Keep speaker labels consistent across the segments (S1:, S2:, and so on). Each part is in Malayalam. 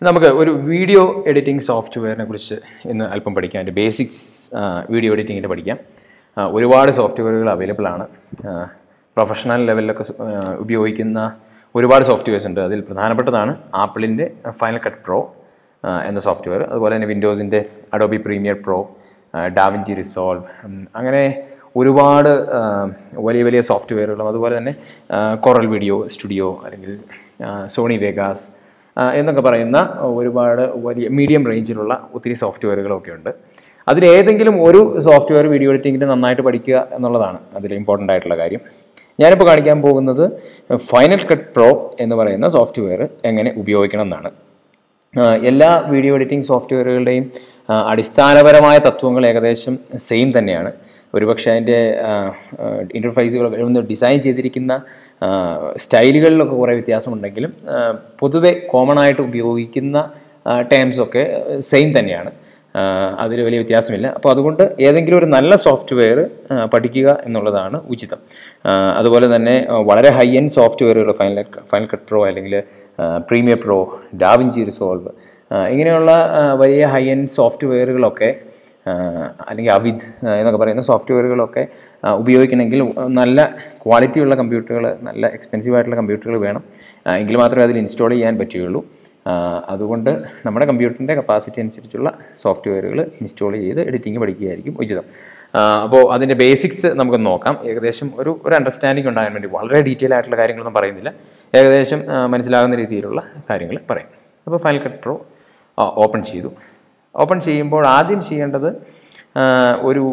S1: നമുക്ക് ഒരു വീഡിയോ എഡിറ്റിംഗ് സോഫ്റ്റ്വെയറിനെ കുറിച്ച് ഇന്ന് അല്പം പഠിക്കാം അതിൻ്റെ ബേസിക്സ് വീഡിയോ എഡിറ്റിങ്ങിൻ്റെ പഠിക്കാം ആ, ഒരുപാട് സോഫ്റ്റ്വെയറുകൾ അവൈലബിൾ ആണ് പ്രൊഫഷണൽ ലെവലിലൊക്കെ സു- ആ, ഉപയോഗിക്കുന്ന ഒരുപാട് സോഫ്റ്റ്വെയർസ് ഉണ്ട് അതിൽ പ്രധാനപ്പെട്ടതാണ് ആപ്പിളിൻ്റെ ഫൈനൽ കട്ട് പ്രോ എന്ന സോഫ്റ്റ്വെയർ അതുപോലെ തന്നെ വിൻഡോസിൻ്റെ Adobe Premiere Pro DaVinci Resolve അങ്ങനെ ഒരുപാട് ആ, വലിയ വലിയ സോഫ്റ്റ്വെയറുകളും അതുപോലെ തന്നെ കൊറൽ വീഡിയോ സ്റ്റുഡിയോ അല്ലെങ്കിൽ സോണി വേഗാസ് ആ, എന്നൊക്കെ പറയുന്ന ഒരുപാട് വലിയ മീഡിയം റേഞ്ചിലുള്ള ഒത്തിരി സോഫ്റ്റ്വെയറുകളൊക്കെ ഉണ്ട് അതിലേതെങ്കിലും ഒരു സോഫ്റ്റ്വെയർ വീഡിയോ എഡിറ്റിങ്ങിന് നന്നായിട്ട് പഠിക്കുക എന്നുള്ളതാണ് അതിൽ ഇമ്പോർട്ടൻ്റ് ആയിട്ടുള്ള കാര്യം ഞാനിപ്പോൾ കാണിക്കാൻ പോകുന്നത് ഫൈനൽ കട്ട് പ്രോ എന്ന് പറയുന്ന സോഫ്റ്റ്വെയർ എങ്ങനെ ഉപയോഗിക്കണം എന്നാണ് ആ, എല്ലാ വീഡിയോ എഡിറ്റിംഗ് സോഫ്റ്റ്വെയറുകളുടെയും ആ, അടിസ്ഥാനപരമായ തത്വങ്ങൾ ഏകദേശം സെയിം തന്നെയാണ് ഒരുപക്ഷെ അതിൻ്റെ ഇൻ്റർഫേസുകൾ ഒന്ന് ഡിസൈൻ ചെയ്തിരിക്കുന്ന ആ, സ്റ്റൈലുകളിലൊക്കെ കുറേ വ്യത്യാസമുണ്ടെങ്കിലും ആ, പൊതുവെ കോമൺ ആയിട്ട് ഉപയോഗിക്കുന്ന ടേംസൊക്കെ സെയിം തന്നെയാണ് അതിൽ വലിയ വ്യത്യാസമില്ല അപ്പോൾ അതുകൊണ്ട് ഏതെങ്കിലും ഒരു നല്ല സോഫ്റ്റ്വെയർ പഠിക്കുക എന്നുള്ളതാണ് ഉചിതം ആ, അതുപോലെ തന്നെ ആ, വളരെ ഹൈ എൻഡ് സോഫ്റ്റ്വെയറുകൾ ഫൈനൽ ഫൈനൽ കട്ട് പ്രോ അല്ലെങ്കിൽ പ്രീമിയർ പ്രോ ഡാവിഞ്ചി റിസോൾവ് ഇങ്ങനെയുള്ള ആ, വലിയ ഹൈ എൻഡ് സോഫ്റ്റ്വെയറുകളൊക്കെ ആ, അല്ലെങ്കിൽ അവിദ് ആ, എന്നൊക്കെ പറയുന്ന സോഫ്റ്റ്വെയറുകളൊക്കെ ആ, ഉപയോഗിക്കണമെങ്കിൽ നല്ല ക്വാളിറ്റിയുള്ള കമ്പ്യൂട്ടറുകൾ നല്ല എക്സ്പെൻസീവ് ആയിട്ടുള്ള കമ്പ്യൂട്ടറുകൾ വേണം ആ, എങ്കിൽ മാത്രമേ അതിൽ ഇൻസ്റ്റാൾ ചെയ്യാൻ പറ്റുകയുള്ളൂ ആ, അതുകൊണ്ട് നമ്മുടെ കമ്പ്യൂട്ടറിൻ്റെ കപ്പാസിറ്റി അനുസരിച്ചുള്ള സോഫ്റ്റ്വെയറുകൾ ഇൻസ്റ്റാൾ ചെയ്ത് എഡിറ്റിംഗ് പഠിക്കുകയായിരിക്കും ഉചിതം അപ്പോൾ അതിൻ്റെ ബേസിക്സ് നമുക്ക് നോക്കാം ഏകദേശം ഒരു ഒരു അണ്ടർസ്റ്റാൻഡിംഗ് ഉണ്ടാകാൻ വേണ്ടി വളരെ ഡീറ്റെയിൽ ആയിട്ടുള്ള കാര്യങ്ങളൊന്നും പറയുന്നില്ല ഏകദേശം ആ, മനസ്സിലാകുന്ന രീതിയിലുള്ള കാര്യങ്ങൾ പറയും അപ്പോൾ ഫയൽ കട്ട് പ്രോ ഓപ്പൺ ചെയ്തു ഓപ്പൺ ചെയ്യുമ്പോൾ ആദ്യം ചെയ്യേണ്ടത് ആ, ഒരു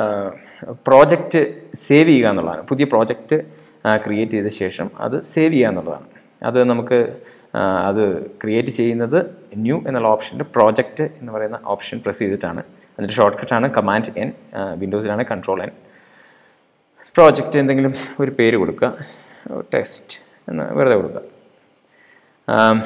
S1: പ്രോജക്റ്റ് സേവ് ചെയ്യുക എന്നുള്ളതാണ് പുതിയ പ്രോജക്റ്റ് ക്രിയേറ്റ് ചെയ്ത ശേഷം അത് സേവ് ചെയ്യുക എന്നുള്ളതാണ് അത് നമുക്ക് ആ, അത് ക്രിയേറ്റ് ചെയ്യുന്നത് ന്യൂ എന്നുള്ള ഓപ്ഷൻ്റെ പ്രോജക്റ്റ് എന്ന് പറയുന്ന ഓപ്ഷൻ പ്രസ് ചെയ്തിട്ടാണ് അതിൻ്റെ ഷോർട്ട് കട്ടാണ് കമാൻഡ് എൻ വിൻഡോസിലാണ് കൺട്രോൾ എൻ പ്രോജക്റ്റ് എന്തെങ്കിലും ഒരു പേര് കൊടുക്കുക ടെക്സ്റ്റ് എന്ന് വെറുതെ കൊടുക്കുക ആം,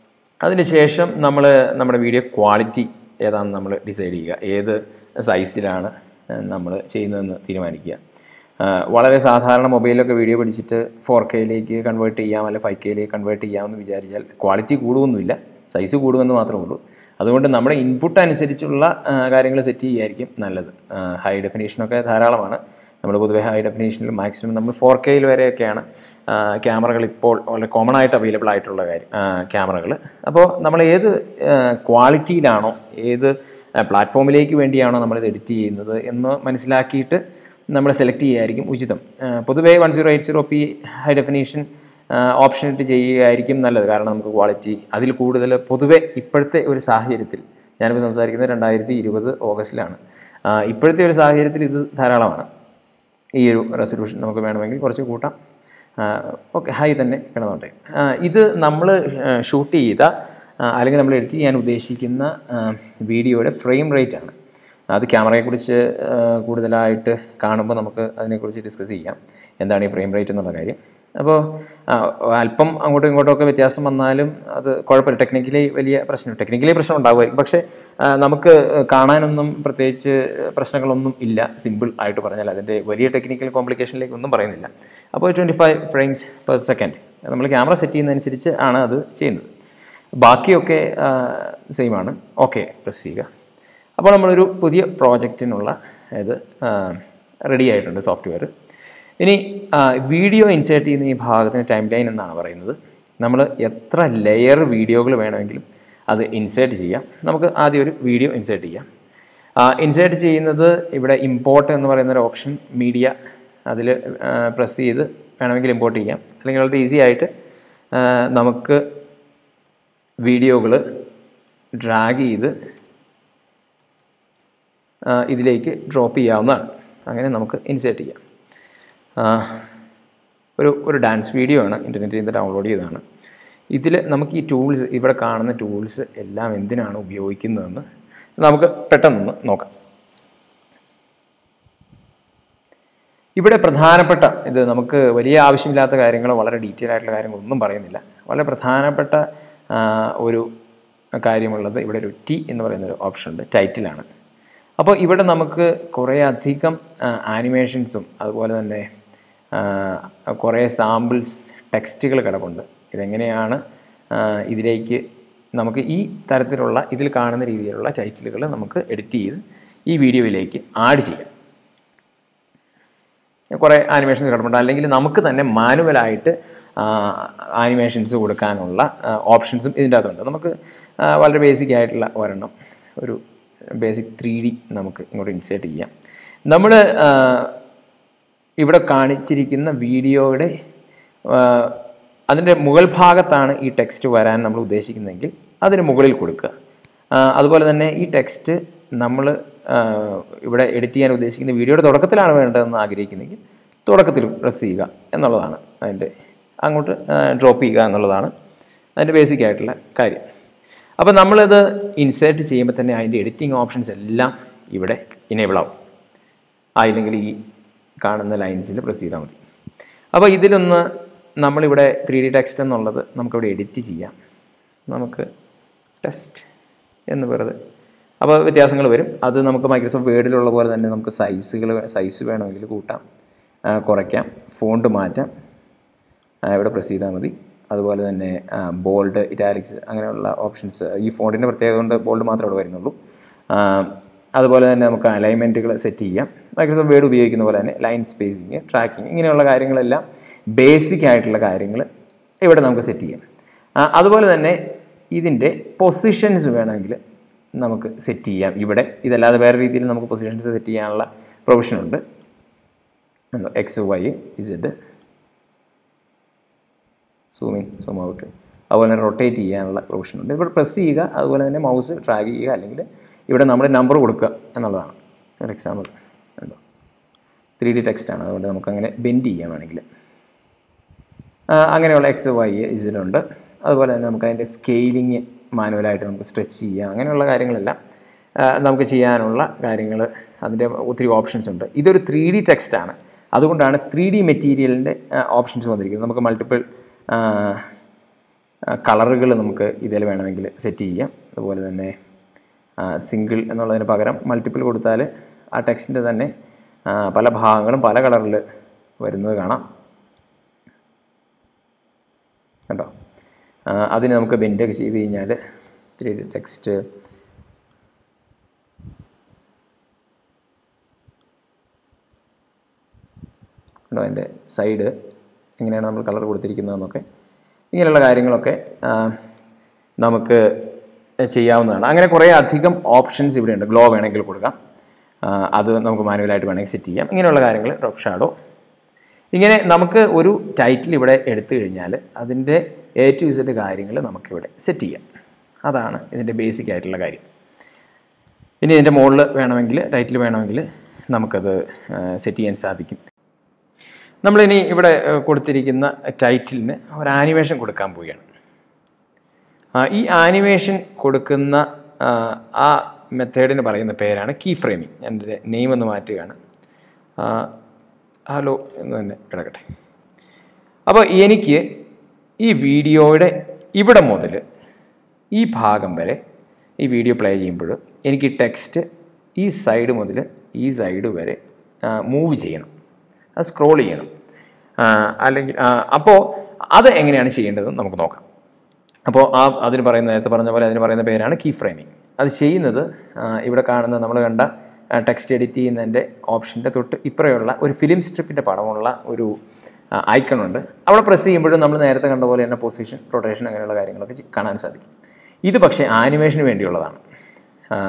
S1: അതിനുശേഷം നമ്മൾ നമ്മുടെ വീഡിയോ ക്വാളിറ്റി ഏതാണെന്ന് നമ്മൾ ഡിസൈഡ് ചെയ്യുക ഏത് സൈസിലാണ് നമ്മൾ ചെയ്യുന്നതെന്ന് തീരുമാനിക്കുക ആ, വളരെ സാധാരണ മൊബൈലൊക്കെ വീഡിയോ പിടിച്ചിട്ട് ഫോർ കെയിലേക്ക് കൺവേർട്ട് ചെയ്യാം അല്ലെങ്കിൽ ഫൈവ് കെയിലേക്ക് കൺവേർട്ട് ചെയ്യാമെന്ന് വിചാരിച്ചാൽ ക്വാളിറ്റി കൂടുമൊന്നുമില്ല സൈസ് കൂടുമെന്ന് മാത്രമേ ഉള്ളൂ അതുകൊണ്ട് നമ്മുടെ ഇൻപുട്ട് അനുസരിച്ചുള്ള കാര്യങ്ങൾ സെറ്റ് ചെയ്യുകയായിരിക്കും നല്ലത് ഹൈ ഡെഫിനേഷനൊക്കെ ധാരാളമാണ് നമ്മൾ പൊതുവേ ഹൈ ഡെഫിനേഷനിൽ മാക്സിമം നമ്മൾ ഫോർ കെയിൽ വരെയൊക്കെയാണ് ക്യാമറകൾ ഇപ്പോൾ വളരെ കോമൺ ആയിട്ട് അവൈലബിൾ ആയിട്ടുള്ള കാര്യം ക്യാമറകൾ അപ്പോൾ നമ്മൾ ഏത് ക്വാളിറ്റിയിലാണോ ഏത് പ്ലാറ്റ്ഫോമിലേക്ക് വേണ്ടിയാണോ നമ്മളിത് എഡിറ്റ് ചെയ്യുന്നത് എന്ന് മനസ്സിലാക്കിയിട്ട് നമ്മൾ സെലക്ട് ചെയ്യുകയായിരിക്കും ഉചിതം ആ, പൊതുവേ one zero eight zero P high definition option ഇട്ട് ചെയ്യുകയായിരിക്കും നല്ലത് കാരണം നമുക്ക് ക്വാളിറ്റി അതിൽ കൂടുതൽ പൊതുവെ ഇപ്പോഴത്തെ ഒരു സാഹചര്യത്തിൽ ഞാനിപ്പോൾ സംസാരിക്കുന്നത് രണ്ടായിരത്തി ഇരുപത് ഓഗസ്റ്റിലാണ് ആ, ഇപ്പോഴത്തെ ഒരു സാഹചര്യത്തിൽ ഇത് ധാരാളമാണ് ഈ ഒരു റെസൊല്യൂഷൻ നമുക്ക് വേണമെങ്കിൽ കുറച്ച് കൂട്ടാം ഓക്കെ ഹൈ തന്നെ കിടന്നോട്ടെ ആ, ഇത് നമ്മൾ ഷൂട്ട് ചെയ്ത ആ, അല്ലെങ്കിൽ നമ്മൾ എഡിറ്റ് ചെയ്യാൻ ഉദ്ദേശിക്കുന്ന ആ, വീഡിയോയുടെ ഫ്രെയിം റേറ്റ് ആണ് അത് ക്യാമറയെക്കുറിച്ച് ആ, കൂടുതലായിട്ട് കാണുമ്പോൾ നമുക്ക് അതിനെക്കുറിച്ച് ഡിസ്കസ് ചെയ്യാം എന്താണ് ഈ ഫ്രെയിം റേറ്റ് എന്നുള്ള കാര്യം അപ്പോൾ ആ, അല്പം അങ്ങോട്ടും ഇങ്ങോട്ടും ഒക്കെ വ്യത്യാസം വന്നാലും അത് കുഴപ്പമില്ല ടെക്നിക്കലി വലിയ പ്രശ്നം ടെക്നിക്കലി പ്രശ്നം ഉണ്ടാകുമായിരിക്കും പക്ഷേ ആ, നമുക്ക് കാണാനൊന്നും പ്രത്യേകിച്ച് പ്രശ്നങ്ങളൊന്നും ഇല്ല സിമ്പിൾ ആയിട്ട് പറഞ്ഞാൽ അതിൻ്റെ വലിയ ടെക്നിക്കൽ കോംപ്ലിക്കേഷനിലേക്ക് ഒന്നും പറയുന്നില്ല അപ്പോൾ twenty five frames per second നമ്മൾ ക്യാമറ സെറ്റ് ചെയ്യുന്നതനുസരിച്ച് ആണ് അത് ചെയ്യുന്നത് ബാക്കിയൊക്കെ സെയിം ആണ് ഓക്കെ പ്രസ് ചെയ്യുക അപ്പോൾ നമ്മളൊരു പുതിയ പ്രോജക്റ്റിനുള്ള ഇത് റെഡി ആയിട്ടുണ്ട് സോഫ്റ്റ്വെയർ ഇനി വീഡിയോ ഇൻസേർട്ട് ചെയ്യുന്ന ഈ ഭാഗത്തിന് ടൈം ലൈൻ എന്നാണ് പറയുന്നത് നമ്മൾ എത്ര ലെയർ വീഡിയോകൾ വേണമെങ്കിലും അത് ഇൻസേർട്ട് ചെയ്യാം നമുക്ക് ആദ്യം ഒരു വീഡിയോ ഇൻസേർട്ട് ചെയ്യാം ഇൻസേർട്ട് ചെയ്യുന്നത് ഇവിടെ ഇമ്പോർട്ട് എന്ന് പറയുന്ന ഒരു ഓപ്ഷൻ മീഡിയ അതിൽ പ്രസ് ചെയ്ത് വേണമെങ്കിൽ ഇമ്പോർട്ട് ചെയ്യാം അല്ലെങ്കിൽ വളരെ ഈസി ആയിട്ട് ആ, നമുക്ക് വീഡിയോകൾ ഡ്രാഗ് ചെയ്ത് ആ, ഇതിലേക്ക് ഡ്രോപ്പ് ചെയ്യാവുന്നതാണ് അങ്ങനെ നമുക്ക് ഇൻസേർട്ട് ചെയ്യാം ആ, ഒരു ഒരു ഡാൻസ് വീഡിയോ ആണ് ഇൻ്റർനെറ്റിൽ നിന്ന് ഡൗൺലോഡ് ചെയ്തതാണ് ഇതിൽ നമുക്ക് ഈ ടൂൾസ് ഇവിടെ കാണുന്ന ടൂൾസ് എല്ലാം എന്തിനാണ് ഉപയോഗിക്കുന്നതെന്ന് നമുക്ക് പെട്ടെന്നൊന്ന് നോക്കാം ഇവിടെ പ്രധാനപ്പെട്ട ഇത് നമുക്ക് വലിയ ആവശ്യമില്ലാത്ത കാര്യങ്ങളോ വളരെ ഡീറ്റെയിൽ ആയിട്ടുള്ള കാര്യങ്ങളോ ഒന്നും പറയുന്നില്ല വളരെ പ്രധാനപ്പെട്ട ആ, ഒരു കാര്യമുള്ളത് ഇവിടെ ഒരു ടി എന്ന് പറയുന്ന ഒരു ഓപ്ഷൻ ഉണ്ട് ടൈറ്റിലാണ് അപ്പോൾ ഇവിടെ നമുക്ക് കുറേ അധികം ആനിമേഷൻസും അതുപോലെ തന്നെ ആ, കുറേ സാമ്പിൾസ് ടെക്സ്റ്റുകൾ കിടപ്പുണ്ട് ഇതെങ്ങനെയാണ് ആ, ഇതിലേക്ക് നമുക്ക് ഈ തരത്തിലുള്ള ഇതിൽ കാണുന്ന രീതിയിലുള്ള ടൈറ്റിലുകൾ നമുക്ക് എഡിറ്റ് ചെയ്ത് ഈ വീഡിയോയിലേക്ക് ആഡ് ചെയ്യാം കുറേ ആനിമേഷൻസ് കിടപ്പുണ്ട് അല്ലെങ്കിൽ നമുക്ക് തന്നെ മാനുവലായിട്ട് ആനിമേഷൻസ് കൊടുക്കാനുള്ള ഓപ്ഷൻസും ഇതിൻ്റെ അകത്തുണ്ട് നമുക്ക് ആ, വളരെ ബേസിക് ആയിട്ടുള്ള ഒരെണ്ണം ഒരു ബേസിക് ത്രീ ഡി നമുക്ക് ഇങ്ങോട്ട് ഇൻസേർട്ട് ചെയ്യാം നമ്മൾ ഇവിടെ കാണിച്ചിരിക്കുന്ന വീഡിയോയുടെ ആ, അതിൻ്റെ മുകൾ ഭാഗത്താണ് ഈ ടെക്സ്റ്റ് വരാൻ നമ്മൾ ഉദ്ദേശിക്കുന്നതെങ്കിൽ അതിന് മുകളിൽ കൊടുക്കുക ആ, അതുപോലെ തന്നെ ഈ ടെക്സ്റ്റ് നമ്മൾ ഇവിടെ എഡിറ്റ് ചെയ്യാൻ ഉദ്ദേശിക്കുന്ന വീഡിയോയുടെ തുടക്കത്തിലാണ് വേണ്ടതെന്ന് ആഗ്രഹിക്കുന്നെങ്കിൽ തുടക്കത്തിൽ പ്രസ് ചെയ്യുക എന്നുള്ളതാണ് അതിൻ്റെ അങ്ങോട്ട് ഡ്രോപ്പ് ചെയ്യുക എന്നുള്ളതാണ് അതിൻ്റെ ബേസിക് ആയിട്ടുള്ള കാര്യം അപ്പോൾ നമ്മളിത് ഇൻസേർട്ട് ചെയ്യുമ്പോൾ തന്നെ അതിൻ്റെ എഡിറ്റിംഗ് ഓപ്ഷൻസ് എല്ലാം ഇവിടെ ഇനേബിൾ ആവും ആയില്ലെങ്കിൽ ഈ കാണുന്ന ലൈൻസിൽ പ്രസ് ചെയ്താൽ മതി അപ്പോൾ ഇതിലൊന്ന് നമ്മളിവിടെ ത്രീ ഡി ടെക്സ്റ്റ് എന്നുള്ളത് നമുക്കിവിടെ എഡിറ്റ് ചെയ്യാം നമുക്ക് ടെസ്റ്റ് എന്ന് വെറുതെ അപ്പോൾ വ്യത്യാസങ്ങൾ വരും അത് നമുക്ക് മൈക്രോസോഫ്റ്റ് വേർഡിലുള്ള പോലെ തന്നെ നമുക്ക് സൈസുകൾ സൈസ് വേണമെങ്കിൽ കൂട്ടാം ആ, കുറയ്ക്കാം ഫോണ്ട് മാറ്റാം ആ, ഇവിടെ പ്രസ് ചെയ്താൽ മതി അതുപോലെ തന്നെ ബോൾഡ് ഇറ്റാലിക്സ് അങ്ങനെയുള്ള ഓപ്ഷൻസ് ഈ ഫോണ്ടിൻ്റെ പ്രത്യേകത കൊണ്ട് ബോൾഡ് മാത്രമേ ഇവിടെ വരുന്നുള്ളൂ ആ, അതുപോലെ തന്നെ നമുക്ക് അലൈൻമെൻറ്റുകൾ സെറ്റ് ചെയ്യാം മൈക്രോസോഫ്റ്റ് വേർഡ് ഉപയോഗിക്കുന്ന പോലെ തന്നെ ലൈൻ സ്പേസിങ് ട്രാക്കിങ് ഇങ്ങനെയുള്ള കാര്യങ്ങളെല്ലാം ബേസിക് ആയിട്ടുള്ള കാര്യങ്ങൾ ഇവിടെ നമുക്ക് സെറ്റ് ചെയ്യാം ആ, അതുപോലെ തന്നെ ഇതിൻ്റെ പൊസിഷൻസ് വേണമെങ്കിൽ നമുക്ക് സെറ്റ് ചെയ്യാം ഇവിടെ ഇതല്ലാതെ വേറെ രീതിയിൽ നമുക്ക് പൊസിഷൻസ് സെറ്റ് ചെയ്യാനുള്ള പ്രൊവിഷൻ ഉണ്ട് X Y Z zoom in zoom out അതുപോലെ തന്നെ റൊട്ടേറ്റ് ചെയ്യാനുള്ള പ്രൊവിഷൻ ഉണ്ട് ഇവിടെ പ്രസ് ചെയ്യുക അതുപോലെ തന്നെ മൗസ് ട്രാക്ക് ചെയ്യുക അല്ലെങ്കിൽ ഇവിടെ നമ്മൾ നമ്പർ കൊടുക്കുക എന്നുള്ളതാണ് ഫോർ എക്സാമ്പിൾ ഉണ്ടോ ത്രീ ഡി ടെക്സ്റ്റ് ആണ് അതുകൊണ്ട് നമുക്കങ്ങനെ ബെൻഡ് ചെയ്യാൻ വേണമെങ്കിൽ ആ, അങ്ങനെയുള്ള എക്സ് വൈ ഇതിലുണ്ട് അതുപോലെ തന്നെ നമുക്ക് അതിൻ്റെ സ്കെയിലിങ് മാനുവലായിട്ട് നമുക്ക് സ്ട്രെച്ച് ചെയ്യാം അങ്ങനെയുള്ള കാര്യങ്ങളെല്ലാം ആ, നമുക്ക് ചെയ്യാനുള്ള കാര്യങ്ങൾ അതിൻ്റെ ഒത്തിരി ഓപ്ഷൻസ് ഉണ്ട് ഇതൊരു ത്രീ ഡി ടെക്സ്റ്റാണ് അതുകൊണ്ടാണ് ത്രീ ഡി മെറ്റീരിയലിൻ്റെ ഓപ്ഷൻസ് വന്നിരിക്കുന്നത് നമുക്ക് മൾട്ടിപ്പിൾ കളറുകൾ നമുക്ക് ഇതിൽ വേണമെങ്കിൽ സെറ്റ് ചെയ്യാം അതുപോലെ തന്നെ സിംഗിൾ എന്നുള്ളതിന് പകരം മൾട്ടിപ്പിൾ കൊടുത്താൽ ആ ടെക്സ്റ്റിൻ്റെ തന്നെ ആ, പല ഭാഗങ്ങളും പല കളറിൽ വരുന്നത് കാണാം കേട്ടോ ആ, അതിന് നമുക്ക് ബെൻഡൊക്കെ ചെയ്ത് കഴിഞ്ഞാൽ ത്രീ ഡി ടെക്സ്റ്റ് കേട്ടോ അതിൻ്റെ സൈഡ് എങ്ങനെയാണ് നമ്മൾ കളർ കൊടുത്തിരിക്കുന്നതെന്നൊക്കെ ഇങ്ങനെയുള്ള കാര്യങ്ങളൊക്കെ ആ, നമുക്ക് ചെയ്യാവുന്നതാണ് അങ്ങനെ കുറേ അധികം ഓപ്ഷൻസ് ഇവിടെയുണ്ട് ഗ്ലോ വേണമെങ്കിൽ കൊടുക്കാം ആ, അത് നമുക്ക് മാനുവലായിട്ട് വേണമെങ്കിൽ സെറ്റ് ചെയ്യാം ഇങ്ങനെയുള്ള കാര്യങ്ങൾ ഡ്രോപ്പ് ഷാഡോ ഇങ്ങനെ നമുക്ക് ഒരു ടൈറ്റിൽ ഇവിടെ എടുത്തു കഴിഞ്ഞാൽ അതിൻ്റെ എ ടു ഇസഡ് കാര്യങ്ങൾ നമുക്കിവിടെ സെറ്റ് ചെയ്യാം അതാണ് ഇതിൻ്റെ ബേസിക് ആയിട്ടുള്ള കാര്യം ഇനി ഇതിൻ്റെ മുകളിൽ വേണമെങ്കിൽ ടൈറ്റിൽ വേണമെങ്കിൽ നമുക്കത് സെറ്റ് ചെയ്യാൻ സാധിക്കും നമ്മളിനി ഇവിടെ ഏഹ്, കൊടുത്തിരിക്കുന്ന ടൈറ്റിലിന് ഒരു ആനിമേഷൻ കൊടുക്കാൻ പോവുകയാണ് ആ, ഈ ആനിമേഷൻ കൊടുക്കുന്ന ആ, ആ മെത്തേഡിന് പറയുന്ന പേരാണ് കീ ഫ്രെയിമിങ് എൻ്റെ നെയിം ഒന്ന് മാറ്റുകയാണ് ആ, ഹലോ എന്ന് തന്നെ കിടക്കട്ടെ അപ്പോൾ എനിക്ക് ഈ വീഡിയോയുടെ ഇവിടെ മുതൽ ഈ ഭാഗം വരെ ഈ വീഡിയോ പ്ലേ ചെയ്യുമ്പോൾ എനിക്ക് ടെക്സ്റ്റ് ഈ സൈഡ് മുതൽ ഈ സൈഡ് വരെ മൂവ് ചെയ്യണം അത് സ്ക്രോൾ ചെയ്യണം ആ, അല്ലെങ്കിൽ അപ്പോൾ അത് എങ്ങനെയാണ് ചെയ്യേണ്ടതെന്ന് നമുക്ക് നോക്കാം അപ്പോൾ ആ അതിന് പറയുന്ന നേരത്തെ പറഞ്ഞ പോലെ അതിന് പറയുന്ന പേരാണ് കീ ഫ്രെയിമിങ് അത് ചെയ്യുന്നത് ആ, ഇവിടെ കാണുന്ന നമ്മൾ കണ്ട ടെക്സ്റ്റ് എഡിറ്റ് ചെയ്യുന്നതിൻ്റെ ഓപ്ഷൻ്റെ തൊട്ട് ഇപ്പുറയുള്ള ഒരു ഫിലിം സ്ട്രിപ്പിൻ്റെ പടമുള്ള ഒരു ഐക്കൺ ഉണ്ട് അവിടെ പ്രസ് ചെയ്യുമ്പോഴും നമ്മൾ നേരത്തെ കണ്ട പോലെ തന്നെ പൊസിഷൻ റൊട്ടേഷൻ അങ്ങനെയുള്ള കാര്യങ്ങളൊക്കെ ചെ- കാണാൻ സാധിക്കും ഇത് പക്ഷേ ആനിമേഷന് വേണ്ടിയുള്ളതാണ് ആ,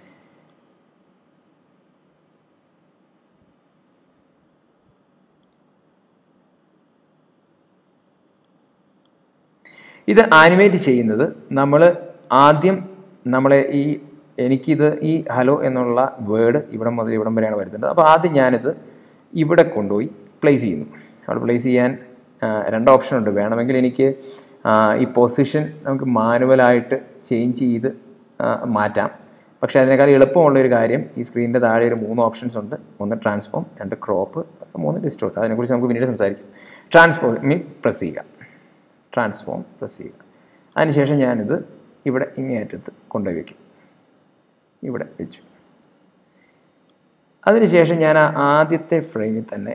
S1: ഇത് ആനിമേറ്റ് ചെയ്യുന്നത് നമ്മൾ ആദ്യം നമ്മളെ ഈ എനിക്കിത് ഈ ഹലോ എന്നുള്ള വേർഡ് ഇവിടെ മുതൽ ഇവിടം വരെയാണ് വരുന്നത് അപ്പോൾ ആദ്യം ഞാനിത് ഇവിടെ കൊണ്ടുപോയി പ്ലേസ് ചെയ്യുന്നു അവിടെ പ്ലേസ് ചെയ്യാൻ ആ, രണ്ട് ഓപ്ഷൻ ഉണ്ട് വേണമെങ്കിൽ എനിക്ക് ആ, ഈ പൊസിഷൻ നമുക്ക് മാനുവലായിട്ട് ചേഞ്ച് ചെയ്ത് ആ, മാറ്റാം പക്ഷേ അതിനേക്കാൾ എളുപ്പമുള്ള ഒരു കാര്യം ഈ സ്ക്രീനിൻ്റെ താഴെ ഒരു മൂന്ന് ഓപ്ഷൻസ് ഉണ്ട് ഒന്ന് ട്രാൻസ്ഫോം രണ്ട് ക്രോപ്പ് മൂന്ന് ഡിസ്റ്റോട്ട് അതിനെക്കുറിച്ച് നമുക്ക് പിന്നീട് സംസാരിക്കും ട്രാൻസ്ഫോം മീൻ പ്രസ് ചെയ്യുക ട്രാൻസ്ഫോം പ്രസ് ചെയ്യുക അതിനുശേഷം ഞാനിത് ഇവിടെ ഇങ്ങേയറ്റത്ത് കൊണ്ടുപോയി വയ്ക്കും ഇവിടെ വെച്ചു അതിനുശേഷം ഞാൻ ആ ആദ്യത്തെ ഫ്രെയിമിൽ തന്നെ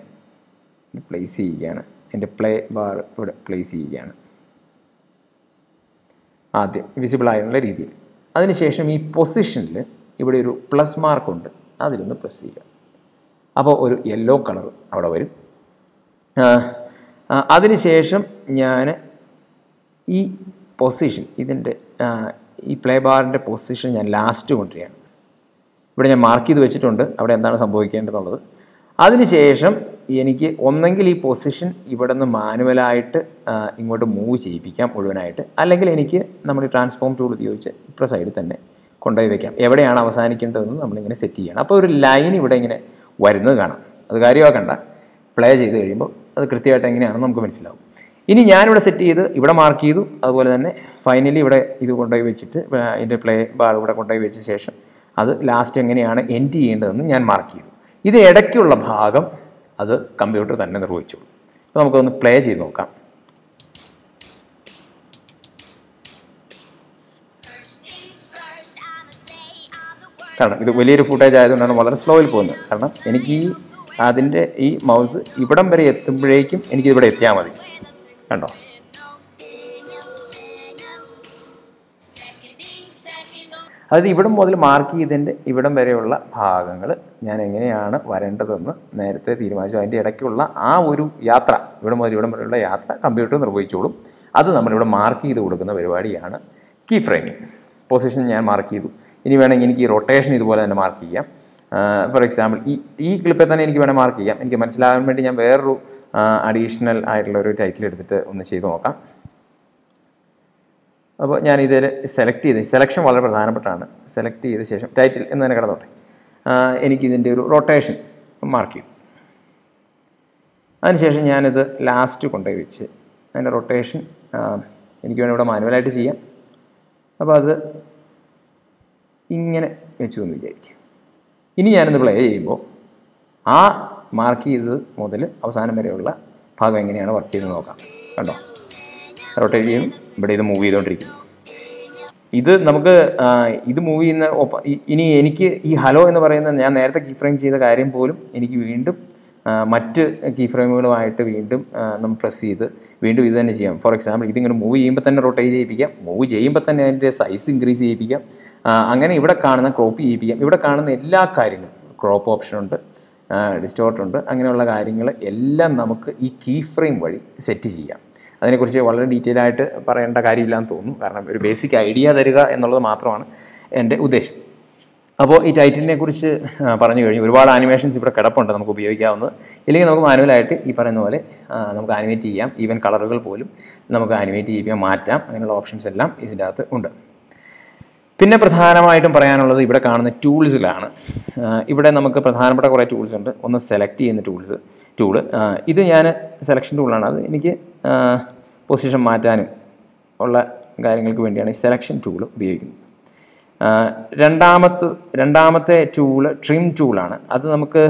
S1: പ്ലേസ് ചെയ്യുകയാണ് എൻ്റെ പ്ലേ ബാർ ഇവിടെ പ്ലേസ് ചെയ്യുകയാണ് ആദ്യം വിസിബിൾ ആയുള്ള രീതിയിൽ അതിനുശേഷം ഈ പൊസിഷനിൽ ഇവിടെ ഒരു പ്ലസ് മാർക്കുണ്ട് അതിലൊന്ന് പ്രസ് ചെയ്യുക അപ്പോൾ ഒരു യെല്ലോ കളർ അവിടെ വരും ആ, ആ, അതിനുശേഷം ഞാൻ ഈ പൊസിഷൻ ഇതിൻ്റെ ആ, ഈ പ്ലേ ബാറിൻ്റെ പൊസിഷൻ ഞാൻ ലാസ്റ്റ് കൊണ്ടുവരികയാണ് ഇവിടെ ഞാൻ മാർക്ക് ചെയ്ത് വെച്ചിട്ടുണ്ട് അവിടെ എന്താണ് സംഭവിക്കേണ്ടതെന്നുള്ളത് അതിനുശേഷം എനിക്ക് ഒന്നെങ്കിൽ ഈ പൊസിഷൻ ഇവിടെ നിന്ന് മാനുവലായിട്ട് ആ, ഇങ്ങോട്ട് മൂവ് ചെയ്യിപ്പിക്കാം മുഴുവനായിട്ട് അല്ലെങ്കിൽ എനിക്ക് നമ്മുടെ ട്രാൻസ്ഫോം ടൂൾ ഉപയോഗിച്ച് ഇപ്പുറ സൈഡിൽ തന്നെ കൊണ്ടുപോയി വെക്കാം എവിടെയാണ് അവസാനിക്കേണ്ടതെന്ന് നമ്മളിങ്ങനെ സെറ്റ് ചെയ്യണം അപ്പോൾ ഒരു ലൈൻ ഇവിടെ ഇങ്ങനെ വരുന്നത് കാണാം അത് കാര്യമാക്കണ്ട പ്ലേ ചെയ്ത് കഴിയുമ്പോൾ അത് കൃത്യമായിട്ട് എങ്ങനെയാണെന്ന് നമുക്ക് മനസ്സിലാവും ഇനി ഞാനിവിടെ സെറ്റ് ചെയ്ത് ഇവിടെ മാർക്ക് ചെയ്തു അതുപോലെ തന്നെ ഫൈനലി ഇവിടെ ഇത് കൊണ്ടുപോയി വെച്ചിട്ട് ഇതിൻ്റെ പ്ലേ ബാർ ഇവിടെ കൊണ്ടുപോയി വെച്ച ശേഷം അത് ലാസ്റ്റ് എങ്ങനെയാണ് എൻഡ് ചെയ്യേണ്ടതെന്ന് ഞാൻ മാർക്ക് ചെയ്തു ഇത് ഇടയ്ക്കുള്ള ഭാഗം അത് കമ്പ്യൂട്ടർ തന്നെ നിർവഹിച്ചോളൂ അപ്പോൾ നമുക്കൊന്ന് പ്ലേ ചെയ്ത് നോക്കാം
S2: First things first, I'ma say all the words.
S1: കാരണം ഇത് വലിയൊരു ഫുട്ടേജ് ആയതുകൊണ്ടാണ് വളരെ സ്ലോയിൽ പോകുന്നത് കാരണം എനിക്ക് ഈ അതിൻ്റെ ഈ മൗസ് ഇവിടം വരെ എത്തുമ്പോഴേക്കും എനിക്ക് ഇവിടെ എത്തിയാൽ മതി കണ്ടോ
S2: Second thing second, oh,
S1: അതായത് ഇവിടം മുതൽ മാർക്ക് ചെയ്തതിൻ്റെ ഇവിടം വരെയുള്ള ഭാഗങ്ങൾ ഞാൻ എങ്ങനെയാണ് വരേണ്ടതെന്ന് നേരത്തെ തീരുമാനിച്ചു അതിൻ്റെ ഇടയ്ക്കുള്ള ആ ഒരു യാത്ര ഇവിടെ മുതൽ ഇവിടം വരെയുള്ള യാത്ര കമ്പ്യൂട്ടർ നിർവഹിച്ചോളും അത് നമ്മളിവിടെ മാർക്ക് ചെയ്ത് കൊടുക്കുന്ന പരിപാടിയാണ് കീ ഫ്രെയിമിങ് പൊസിഷൻ ഞാൻ മാർക്ക് ചെയ്തു ഇനി വേണമെങ്കിൽ എനിക്ക് ഈ റൊട്ടേഷൻ ഇതുപോലെ തന്നെ മാർക്ക് ചെയ്യാം ഫോർ എക്സാമ്പിൾ ഈ ഈ ക്ലിപ്പിൽ തന്നെ എനിക്ക് വേണേൽ മാർക്ക് ചെയ്യാം എനിക്ക് മനസ്സിലാകാൻ വേണ്ടി ഞാൻ വേറൊരു അഡീഷണൽ ആയിട്ടുള്ള ഒരു ടൈറ്റിൽ എടുത്തിട്ട് ഒന്ന് ചെയ്ത് നോക്കാം അപ്പോൾ ഞാൻ ഇതിൽ സെലക്ട് ചെയ്ത് സെലക്ഷൻ വളരെ പ്രധാനപ്പെട്ടാണ് സെലക്ട് ചെയ്ത ശേഷം ടൈറ്റിൽ എന്ന് തന്നെ കിടന്നോട്ടെ ആ, എനിക്കിതിൻ്റെ ഒരു റൊട്ടേഷൻ മാർക്ക് ചെയ്യും അതിനുശേഷം ഞാനിത് ലാസ്റ്റ് കൊണ്ടുപോയി വെച്ച് അതിൻ്റെ റൊട്ടേഷൻ എനിക്ക് വേണം ഇവിടെ മാനുവലായിട്ട് ചെയ്യാം അപ്പോൾ അത് ഇങ്ങനെ വെച്ചു എന്ന് വിചാരിക്കുക ഇനി ഞാനിത് പ്ലേ ചെയ്യുമ്പോൾ ആ മാർക്ക് ചെയ്തത് മുതൽ അവസാനം വരെയുള്ള ഭാഗം എങ്ങനെയാണ് വർക്ക് ചെയ്ത് നോക്കാം കണ്ടോ റൊട്ടേറ്റ് ചെയ്യും ഇവിടെ ഇത് മൂവ് ചെയ്തുകൊണ്ടിരിക്കുന്നു ഇത് നമുക്ക് ആ, ഇത് മൂവ് ചെയ്യുന്ന ഒപ്പ- ഇ- ഇനി എനിക്ക് ഈ ഹലോ എന്ന് പറയുന്ന ഞാൻ നേരത്തെ കീ ഫ്രെയിം ചെയ്ത കാര്യം പോലും എനിക്ക് വീണ്ടും ആ, മറ്റ് കീ ഫ്രെയിമുകളുമായിട്ട് വീണ്ടും ആ, നമ്മൾ പ്രസ് ചെയ്ത് വീണ്ടും ഇത് തന്നെ ചെയ്യാം ഫോർ എക്സാമ്പിൾ ഇതിങ്ങനെ മൂവ് ചെയ്യുമ്പോൾ തന്നെ റൊട്ടേറ്റ് ചെയ്യിപ്പിക്കാം മൂവ് ചെയ്യുമ്പോൾ തന്നെ അതിൻ്റെ സൈസ് ഇൻക്രീസ് ചെയ്യിപ്പിക്കാം ആ, അങ്ങനെ ഇവിടെ കാണുന്ന ക്രോപ്പ് ചെയ്യിപ്പിക്കാം ഇവിടെ കാണുന്ന എല്ലാ കാര്യങ്ങളും ക്രോപ്പ് ഓപ്ഷൻ ഉണ്ട് ഡിസ്റ്റോർട്ട് ഉണ്ട് അങ്ങനെയുള്ള കാര്യങ്ങൾ എല്ലാം നമുക്ക് ഈ കീ ഫ്രെയിം വഴി സെറ്റ് ചെയ്യാം അതിനെക്കുറിച്ച് വളരെ ഡീറ്റെയിൽ ആയിട്ട് പറയേണ്ട കാര്യമില്ലാന്ന് തോന്നുന്നു കാരണം ഒരു ബേസിക് ഐഡിയ തരിക എന്നുള്ളത് മാത്രമാണ് എൻ്റെ ഉദ്ദേശം അപ്പോൾ ഈ ടൈറ്റിലിനെ കുറിച്ച് ആ, പറഞ്ഞു കഴിഞ്ഞു ഒരുപാട് ആനിമേഷൻസ് ഇവിടെ കിടപ്പുണ്ട് നമുക്ക് ഉപയോഗിക്കാവുന്നത് ഇല്ലെങ്കിൽ നമുക്ക് മാനുവലായിട്ട് ഈ പറയുന്ന പോലെ ആ, നമുക്ക് ആനിമേറ്റ് ചെയ്യാം ഈവൻ കളറുകൾ പോലും നമുക്ക് ആനിമേറ്റ് ചെയ്യാൻ മാറ്റാം അങ്ങനെയുള്ള ഓപ്ഷൻസ് എല്ലാം ഇതിൻ്റെ അകത്ത് ഉണ്ട് പിന്നെ പ്രധാനമായിട്ടും പറയാനുള്ളത് ഇവിടെ കാണുന്ന ടൂൾസിലാണ് ഇവിടെ നമുക്ക് പ്രധാനപ്പെട്ട കുറേ ടൂൾസ് ഉണ്ട് ഒന്ന് സെലക്ട് ചെയ്യുന്ന ടൂൾസ് ടൂള് ഇത് ഞാൻ സെലക്ഷൻ ടൂളാണ് അത് എനിക്ക് പൊസിഷൻ മാറ്റാനും ഉള്ള കാര്യങ്ങൾക്ക് വേണ്ടിയാണ് ഈ സെലക്ഷൻ ടൂൾ ഉപയോഗിക്കുന്നത് ആ, രണ്ടാമത്തെ രണ്ടാമത്തെ ടൂള് ട്രിം ടൂളാണ് അത് നമുക്ക്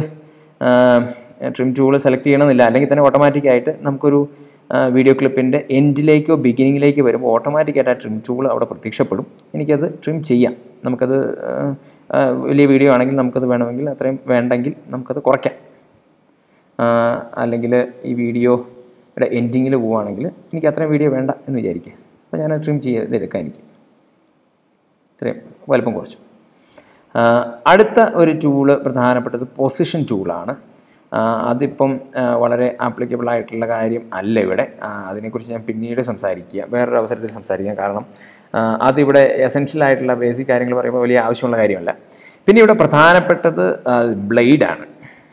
S1: ട്രിം ടൂൾ സെലക്ട് ചെയ്യണമെന്നില്ല അല്ലെങ്കിൽ തന്നെ ഓട്ടോമാറ്റിക്കായിട്ട് നമുക്കൊരു വീഡിയോ ക്ലിപ്പിൻ്റെ എൻഡിലേക്കോ ബിഗിനിങ്ങിലേക്ക് വരുമ്പോൾ ഓട്ടോമാറ്റിക്കായിട്ട് ആ ട്രിം ടൂൾ അവിടെ പ്രത്യക്ഷപ്പെടും എനിക്കത് ട്രിം ചെയ്യാം നമുക്കത് ആ, ആ, വലിയ വീഡിയോ ആണെങ്കിൽ നമുക്കത് വേണമെങ്കിൽ അത്രയും വേണ്ടെങ്കിൽ നമുക്കത് കുറയ്ക്കാം അല്ലെങ്കിൽ ഈ വീഡിയോയുടെ എൻഡിങ്ങിൽ പോവുകയാണെങ്കിൽ എനിക്ക് അത്രയും വീഡിയോ വേണ്ട എന്ന് വിചാരിക്കുക അപ്പോൾ ഞാൻ ട്രിം ചെയ്തെടുക്കാം എനിക്ക് ഇത്രയും വലുപ്പം കുറച്ചു ആ, അടുത്ത ഒരു ടൂള് പ്രധാനപ്പെട്ടത് പൊസിഷൻ ടൂളാണ് ആ, അതിപ്പം ആ, വളരെ ആപ്ലിക്കബിൾ ആയിട്ടുള്ള കാര്യം അല്ല ഇവിടെ ആ, അതിനെക്കുറിച്ച് ഞാൻ പിന്നീട് സംസാരിക്കുക വേറൊരു അവസരത്തിൽ സംസാരിക്കാം കാരണം ആ, അതിവിടെ എസെൻഷ്യൽ ആയിട്ടുള്ള ബേസിക് കാര്യങ്ങൾ പറയുമ്പോൾ വലിയ ആവശ്യമുള്ള കാര്യമല്ല പിന്നെ ഇവിടെ പ്രധാനപ്പെട്ടത് ബ്ലേഡാണ്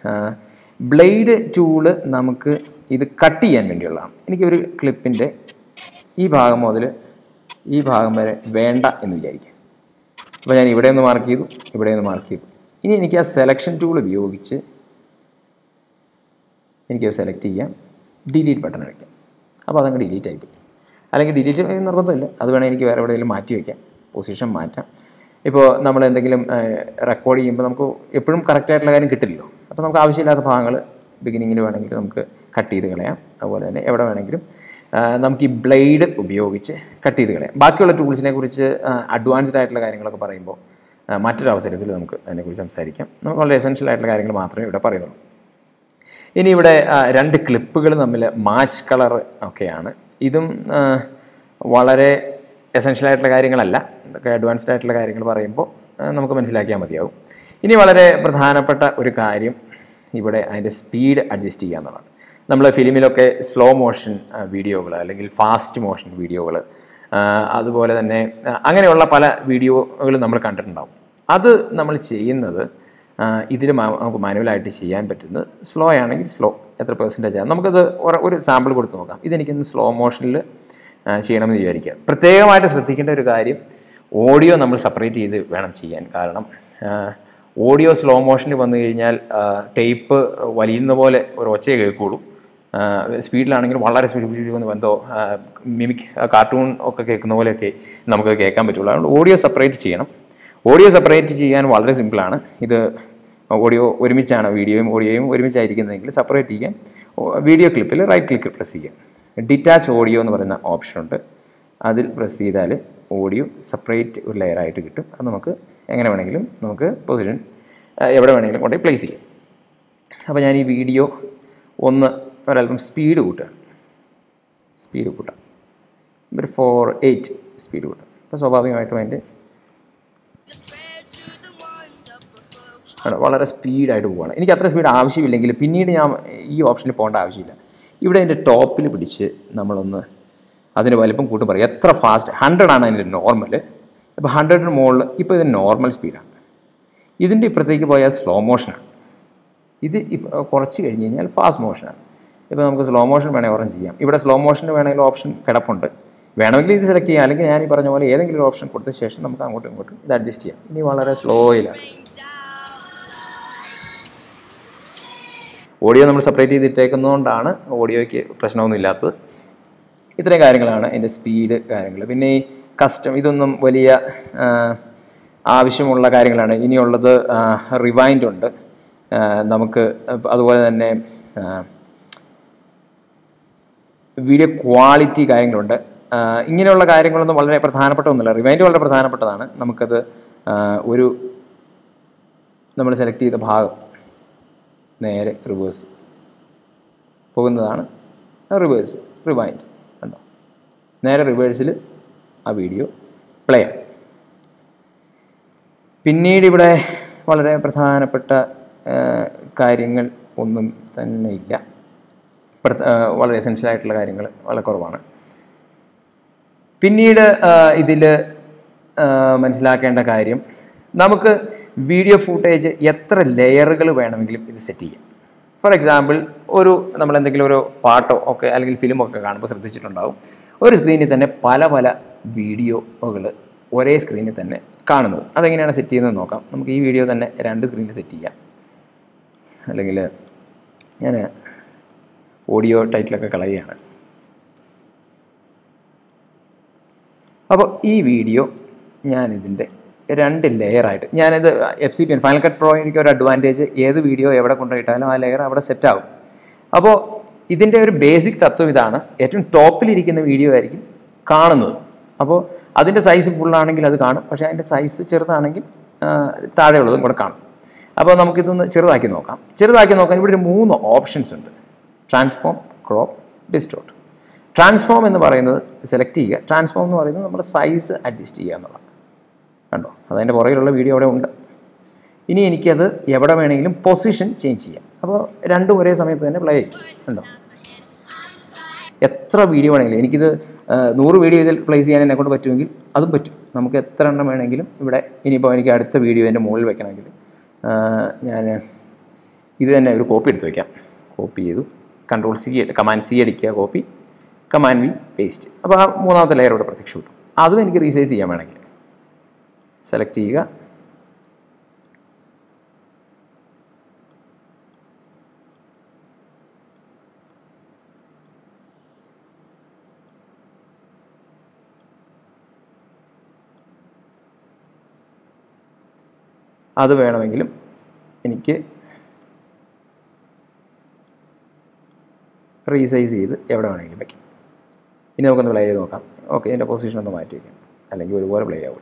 S1: ബ്ലേഡ് ടൂള് നമുക്ക് ഇത് കട്ട് ചെയ്യാൻ വേണ്ടിയുള്ളതാണ് എനിക്കൊരു ക്ലിപ്പിൻ്റെ ഈ ഭാഗം മുതൽ ഈ ഭാഗം വരെ വേണ്ട എന്ന് വിചാരിക്കുക അപ്പോൾ ഞാൻ ഇവിടെ നിന്ന് മാർക്ക് ചെയ്തു ഇവിടെ നിന്ന് മാർക്ക് ചെയ്തു ഇനി എനിക്ക് ആ സെലക്ഷൻ ടൂൾ ഉപയോഗിച്ച് എനിക്കത് സെലക്ട് ചെയ്യാം ഡിലീറ്റ് ബട്ടൺ അടിക്കാം അപ്പോൾ അതങ്ങ് ഡിലീറ്റ് ആയിപ്പോയി അല്ലെങ്കിൽ ഡിലീറ്റ് നിർബന്ധമില്ല അത് വേണമെങ്കിൽ എനിക്ക് വേറെ എവിടെയെങ്കിലും മാറ്റി വയ്ക്കാം പൊസിഷൻ മാറ്റാം ഇപ്പോൾ നമ്മൾ എന്തെങ്കിലും റെക്കോർഡ് ചെയ്യുമ്പോൾ നമുക്ക് എപ്പോഴും കറക്റ്റായിട്ടുള്ള കാര്യം കിട്ടില്ലല്ലോ അപ്പോൾ നമുക്ക് ആവശ്യമില്ലാത്ത ഭാഗങ്ങൾ ബിഗിനിങ്ങിൽ വേണമെങ്കിൽ നമുക്ക് കട്ട് ചെയ്ത് കളയാം അതുപോലെ തന്നെ എവിടെ വേണമെങ്കിലും ആ, നമുക്ക് ഈ ബ്ലേഡ് ഉപയോഗിച്ച് കട്ട് ചെയ്ത് കളയാം ബാക്കിയുള്ള ടൂൾസിനെ കുറിച്ച് അഡ്വാൻസ്ഡ് ആയിട്ടുള്ള കാര്യങ്ങളൊക്കെ പറയുമ്പോൾ ആ, മറ്റൊരു അവസരത്തിൽ നമുക്ക് അതിനെക്കുറിച്ച് സംസാരിക്കാം നമുക്ക് വളരെ എസെൻഷ്യൽ ആയിട്ടുള്ള കാര്യങ്ങൾ മാത്രമേ ഇവിടെ പറയുന്നുള്ളൂ ഇനി ഇവിടെ ആ, രണ്ട് ക്ലിപ്പുകൾ തമ്മിൽ മാച്ച് കളർ ഒക്കെയാണ് ഇതും ആ, വളരെ എസെൻഷ്യൽ ആയിട്ടുള്ള കാര്യങ്ങളല്ല ഇതൊക്കെ അഡ്വാൻസ്ഡ് ആയിട്ടുള്ള കാര്യങ്ങൾ പറയുമ്പോൾ ആ, നമുക്ക് മനസ്സിലാക്കിയാൽ മതിയാവും ഇനി വളരെ പ്രധാനപ്പെട്ട ഒരു കാര്യം ഇവിടെ അതിൻ്റെ സ്പീഡ് അഡ്ജസ്റ്റ് ചെയ്യുക എന്നുള്ളതാണ് നമ്മൾ ഫിലിമിലൊക്കെ സ്ലോ മോഷൻ വീഡിയോകൾ അല്ലെങ്കിൽ ഫാസ്റ്റ് മോഷൻ വീഡിയോകൾ അതുപോലെ തന്നെ ആ, അങ്ങനെയുള്ള പല വീഡിയോകളും നമ്മൾ കണ്ടിട്ടുണ്ടാവും അത് നമ്മൾ ചെയ്യുന്നത് ഇതിൽ നമുക്ക് മാനുവലായിട്ട് ചെയ്യാൻ പറ്റുന്നത് സ്ലോ ആണെങ്കിൽ സ്ലോ എത്ര പെർസെൻറ്റേജ് ആണ് നമുക്കത് ഒരു- ഒരു സാമ്പിൾ കൊടുത്ത് നോക്കാം ഇതെനിക്കൊന്ന് സ്ലോ മോഷനിൽ ചെയ്യണമെന്ന് വിചാരിക്കുക പ്രത്യേകമായിട്ട് ശ്രദ്ധിക്കേണ്ട ഒരു കാര്യം ഓഡിയോ നമ്മൾ സെപ്പറേറ്റ് ചെയ്ത് വേണം ചെയ്യാൻ കാരണം ഓഡിയോ സ്ലോ മോഷനിൽ വന്നു കഴിഞ്ഞാൽ ടേപ്പ് വലിയുന്ന പോലെ ഒരു ഒച്ചയെ കേൾക്കുള്ളൂ സ്പീഡിലാണെങ്കിൽ വളരെ സ്പീഡ് വന്ന് എന്തോ മിമിക് കാർട്ടൂൺ ഒക്കെ കേൾക്കുന്ന പോലെയൊക്കെ നമുക്ക് കേൾക്കാൻ പറ്റുള്ളൂ അതുകൊണ്ട് ഓഡിയോ സെപ്പറേറ്റ് ചെയ്യണം ഓഡിയോ സെപ്പറേറ്റ് ചെയ്യാൻ വളരെ സിമ്പിളാണ് ഇത് ഓഡിയോ ഒരുമിച്ചാണ് വീഡിയോയും ഓഡിയോയും ഒരുമിച്ചായിരിക്കുന്നതെങ്കിൽ സെപ്പറേറ്റ് ചെയ്യാൻ വീഡിയോ ക്ലിപ്പിൽ റൈറ്റ് ക്ലിക്ക് പ്രസ് ചെയ്യാം ഡിറ്റാച്ച് ഓഡിയോ എന്ന് പറയുന്ന ഓപ്ഷൻ ഉണ്ട് അതിൽ പ്രസ് ചെയ്താൽ ഓഡിയോ സെപ്പറേറ്റ് ഒരു ലെയറായിട്ട് കിട്ടും അത് നമുക്ക് എങ്ങനെ വേണമെങ്കിലും നമുക്ക് പൊസിഷൻ എവിടെ വേണമെങ്കിലും കൊണ്ടുപോയി പ്ലേസ് ചെയ്യാം അപ്പോൾ ഞാൻ ഈ വീഡിയോ ഒന്ന് ഒരല്പം സ്പീഡ് കൂട്ടുകയാണ് സ്പീഡ് കൂട്ടാം ഒരു ഫോർ എയ്റ്റ് സ്പീഡ് കൂട്ടാം അപ്പോൾ സ്വാഭാവികമായിട്ടും അതിൻ്റെ ആണ് വളരെ സ്പീഡായിട്ട് പോവുകയാണ് എനിക്ക് അത്ര സ്പീഡ് ആവശ്യമില്ലെങ്കിൽ പിന്നീട് ഞാൻ ഈ ഓപ്ഷനിൽ പോകേണ്ട ആവശ്യമില്ല ഇവിടെ അതിൻ്റെ ടോപ്പിൽ പിടിച്ച് നമ്മളൊന്ന് അതിന് വലിപ്പം കൂട്ടും പറയും എത്ര ഫാസ്റ്റ് ഹൺഡ്രഡ് ആണ് അതിൻ്റെ നോർമൽ ഇപ്പോൾ ഹൺഡ്രഡിന് മുകളിൽ ഇപ്പോൾ ഇത് നോർമൽ സ്പീഡാണ് ഇതിൻ്റെ ഇപ്പുറത്തേക്ക് പോയാൽ സ്ലോ മോഷനാണ് ഇത് ഇപ്പ- കുറച്ച് കഴിഞ്ഞ് കഴിഞ്ഞാൽ ഫാസ്റ്റ് മോഷനാണ് ഇപ്പോൾ നമുക്ക് സ്ലോ മോഷൻ വേണമെങ്കിൽ ഓറഞ്ച് ചെയ്യാം ഇവിടെ സ്ലോ മോഷന് വേണമെങ്കിൽ ഓപ്ഷൻ കിടപ്പുണ്ട് വേണമെങ്കിൽ ഇത് സെലക്ട് ചെയ്യാം അല്ലെങ്കിൽ ഞാൻ ഈ പറഞ്ഞ പോലെ ഏതെങ്കിലും ഒരു ഓപ്ഷൻ കൊടുത്ത ശേഷം നമുക്ക് അങ്ങോട്ടും ഇങ്ങോട്ടും ഇത് അഡ്ജസ്റ്റ് ചെയ്യാം ഇനി വളരെ സ്ലോയിലാണ് ഓഡിയോ നമ്മൾ സെപ്പറേറ്റ് ചെയ്തിട്ടേക്കുന്നതുകൊണ്ടാണ് ഓഡിയോയ്ക്ക് പ്രശ്നമൊന്നും ഇല്ലാത്തത് ഇത്രയും കാര്യങ്ങളാണ് എൻ്റെ സ്പീഡ് കാര്യങ്ങൾ പിന്നെ ഈ കസ്റ്റം ഇതൊന്നും വലിയ ആ, ആവശ്യമുള്ള കാര്യങ്ങളാണ് ഇനിയുള്ളത് റിവൈൻഡ് ഉണ്ട് ആ, നമുക്ക് അതുപോലെ തന്നെ വീഡിയോ ക്വാളിറ്റി കാര്യങ്ങളുണ്ട് ആ, ഇങ്ങനെയുള്ള കാര്യങ്ങളൊന്നും വളരെ പ്രധാനപ്പെട്ട ഒന്നുമില്ല റിവൈൻഡ് വളരെ പ്രധാനപ്പെട്ടതാണ് നമുക്കത് ആ, ഒരു നമ്മൾ സെലക്ട് ചെയ്ത ഭാഗം നേരെ റിവേഴ്സ് പോകുന്നതാണ് റിവേഴ്സ് റിവൈൻഡ് കണ്ടോ നേരെ റിവേഴ്സിൽ ആ വീഡിയോ പ്ലേ ആവും പിന്നീട് ഇവിടെ വളരെ പ്രധാനപ്പെട്ട ആ, കാര്യങ്ങൾ ഒന്നും തന്നെ ഇല്ല പ്രധ- ആ, വളരെ എസെൻഷ്യൽ ആയിട്ടുള്ള കാര്യങ്ങൾ വളരെ കുറവാണ് പിന്നീട് ഇതിൽ മനസ്സിലാക്കേണ്ട കാര്യം നമുക്ക് വീഡിയോ ഫൂട്ടേജ് എത്ര ലെയറുകൾ വേണമെങ്കിലും ഇത് സെറ്റ് ചെയ്യാം ഫോർ എക്സാമ്പിൾ ഒരു നമ്മൾ എന്തെങ്കിലും ഒരു പാട്ടോ ഒക്കെ അല്ലെങ്കിൽ ഫിലിമൊക്കെ കാണുമ്പോൾ ശ്രദ്ധിച്ചിട്ടുണ്ടാവും ഒരു സ്ക്രീനിൽ തന്നെ പല പല വീഡിയോകൾ ഒരേ സ്ക്രീനിൽ തന്നെ കാണുന്നത് അതെങ്ങനെയാണ് സെറ്റ് ചെയ്യുന്നത് നോക്കാം നമുക്ക് ഈ വീഡിയോ തന്നെ രണ്ട് സ്ക്രീനിൽ സെറ്റ് ചെയ്യാം അല്ലെങ്കിൽ ഞാൻ ഓഡിയോ ടൈറ്റിലൊക്കെ കളയുകയാണ് അപ്പോൾ ഈ വീഡിയോ ഞാനിതിൻ്റെ രണ്ട് ലെയറായിട്ട് ഞാനിത് F C P N final cut pro എനിക്ക് ഒരു അഡ്വാൻറ്റേജ് ഏത് വീഡിയോ എവിടെ കൊണ്ടുപോയിട്ടാലും ആ ലെയർ അവിടെ സെറ്റ് ആവും അപ്പോൾ ഇതിൻ്റെ ഒരു ബേസിക് തത്വം ഇതാണ് ഏറ്റവും ടോപ്പിലിരിക്കുന്ന വീഡിയോ ആയിരിക്കും കാണുന്നത് അപ്പോൾ അതിൻ്റെ സൈസ് ഫുള്ളാണെങ്കിൽ അത് കാണും പക്ഷേ അതിൻ്റെ സൈസ് ചെറുതാണെങ്കിൽ ആ, താഴെയുള്ളതും കൂടെ കാണും അപ്പോൾ നമുക്കിതൊന്ന് ചെറുതാക്കി നോക്കാം ചെറുതാക്കി നോക്കാൻ ഇവിടെ ഒരു മൂന്ന് ഓപ്ഷൻസ് ഉണ്ട് ട്രാൻസ്ഫോം ക്രോപ്പ് ഡിസ്റ്റോർട്ട് ട്രാൻസ്ഫോം എന്ന് പറയുന്നത് സെലക്ട് ചെയ്യുക ട്രാൻസ്ഫോം എന്ന് പറയുന്നത് നമ്മുടെ സൈസ് അഡ്ജസ്റ്റ് ചെയ്യുക എന്നുള്ളതാണ് കണ്ടോ അതതിൻ്റെ പുറകിലുള്ള വീഡിയോ അവിടെ ഉണ്ട് ഇനി എനിക്കത് എവിടെ വേണമെങ്കിലും പൊസിഷൻ ചേഞ്ച് ചെയ്യാം അപ്പോൾ രണ്ടും ഒരേ സമയത്ത് തന്നെ പ്ലേ ചെയ്യും കണ്ടോ എത്ര വീഡിയോ വേണമെങ്കിലും എനിക്കിത് ആ, നൂറ് വീഡിയോ ഇതിൽ പ്ലേസ് ചെയ്യാൻ എന്നെ കൊണ്ട് പറ്റുമെങ്കിൽ അതും പറ്റും നമുക്ക് എത്ര എണ്ണം വേണമെങ്കിലും ഇവിടെ ഇനിയിപ്പോൾ എനിക്ക് അടുത്ത വീഡിയോ എൻ്റെ മുകളിൽ വെക്കണമെങ്കിൽ ഞാൻ ഇത് തന്നെ ഒരു കോപ്പി എടുത്ത് വയ്ക്കാം കോപ്പി ചെയ്തു കൺട്രോൾ സി കമാൻഡ് സി അടിക്കുക കോപ്പി കമാൻഡ് വി പേസ്റ്റ് അപ്പോൾ ആ മൂന്നാമത്തെ ലെയർ ഇവിടെ പ്രത്യക്ഷപ്പെട്ടു അതും എനിക്ക് റീസൈസ് ചെയ്യാൻ വേണമെങ്കിൽ സെലക്ട് ചെയ്യുക അത് വേണമെങ്കിലും എനിക്ക് റീസൈസ് ചെയ്ത് എവിടെ വേണമെങ്കിലും വയ്ക്കാം ഇനി നമുക്കൊന്ന് പ്ലേ ചെയ്ത് നോക്കാം ഓക്കെ ഇതിൻ്റെ പൊസിഷൻ ഒന്ന് മാറ്റി വയ്ക്കാം അല്ലെങ്കിൽ ഒരുപോലെ പ്ലേ ആവില്ല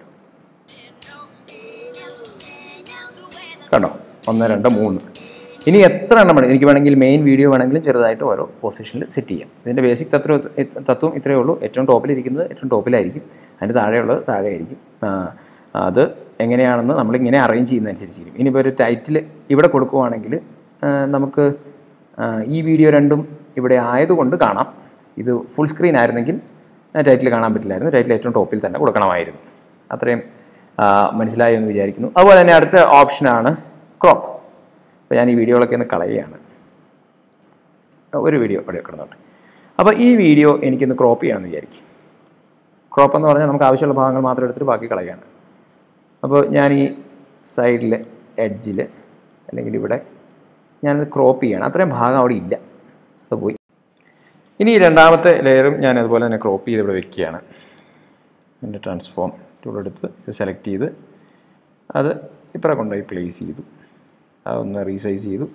S1: കണ്ടോ ഒന്ന് രണ്ട് മൂന്ന് ഇനി എത്ര എണ്ണം വേണം എനിക്ക് വേണമെങ്കിൽ മെയിൻ വീഡിയോ വേണമെങ്കിലും ചെറുതായിട്ട് ഓരോ പൊസിഷനിൽ സെറ്റ് ചെയ്യാം ഇതിൻ്റെ ബേസിക് തത്വം തത്വം ഇത്രയേ ഉള്ളൂ ഏറ്റവും ടോപ്പിലിരിക്കുന്നത് ഏറ്റവും ടോപ്പിലായിരിക്കും അതിൻ്റെ താഴെയുള്ളത് താഴെ ആയിരിക്കും ആ, അത് എങ്ങനെയാണെന്ന് നമ്മളിങ്ങനെ അറേഞ്ച് ചെയ്യുന്നതനുസരിച്ചിരിക്കും ഇനിയിപ്പോൾ ഒരു ടൈറ്റിൽ ഇവിടെ കൊടുക്കുവാണെങ്കിൽ ആ, നമുക്ക് ആ, ഈ വീഡിയോ രണ്ടും ഇവിടെ ആയതുകൊണ്ട് കാണാം ഇത് ഫുൾ സ്ക്രീൻ ആയിരുന്നെങ്കിൽ ടൈറ്റിൽ കാണാൻ പറ്റില്ലായിരുന്നു ടൈറ്റിൽ ഏറ്റവും ടോപ്പിൽ തന്നെ കൊടുക്കണമായിരുന്നു അത്രയും ആ, മനസ്സിലായി എന്ന് വിചാരിക്കുന്നു അതുപോലെ തന്നെ അടുത്ത ഓപ്ഷനാണ് ക്രോപ്പ് അപ്പോൾ ഞാൻ ഈ വീഡിയോകളൊക്കെ ഒന്ന് കളയുകയാണ് ഒരു വീഡിയോ ഇവിടെ കിടന്നോട്ടെ അപ്പോൾ ഈ വീഡിയോ എനിക്കൊന്ന് ക്രോപ്പ് ചെയ്യണമെന്ന് വിചാരിക്കും ക്രോപ്പ് എന്ന് പറഞ്ഞാൽ നമുക്ക് ആവശ്യമുള്ള ഭാഗങ്ങൾ മാത്രം എടുത്തിട്ട് ബാക്കി കളയാണ് അപ്പോൾ ഞാൻ ഈ സൈഡിൽ എഡ്ജിൽ അല്ലെങ്കിൽ ഇവിടെ ഞാനത് ക്രോപ്പ് ചെയ്യണം അത്രയും ഭാഗം അവിടെ ഇല്ല അത് പോയി ഇനി ഈ രണ്ടാമത്തെ ലെയറും ഞാൻ അതുപോലെ തന്നെ ക്രോപ്പ് ചെയ്ത് ഇവിടെ വെക്കുകയാണ് എൻ്റെ ട്രാൻസ്ഫോം ടൂൾ എടുത്ത് ഇത് സെലക്ട് ചെയ്ത് അത് ഇപ്പറ കൊണ്ടുപോയി പ്ലേസ് ചെയ്തു അതൊന്ന് റീസൈസ് ചെയ്തു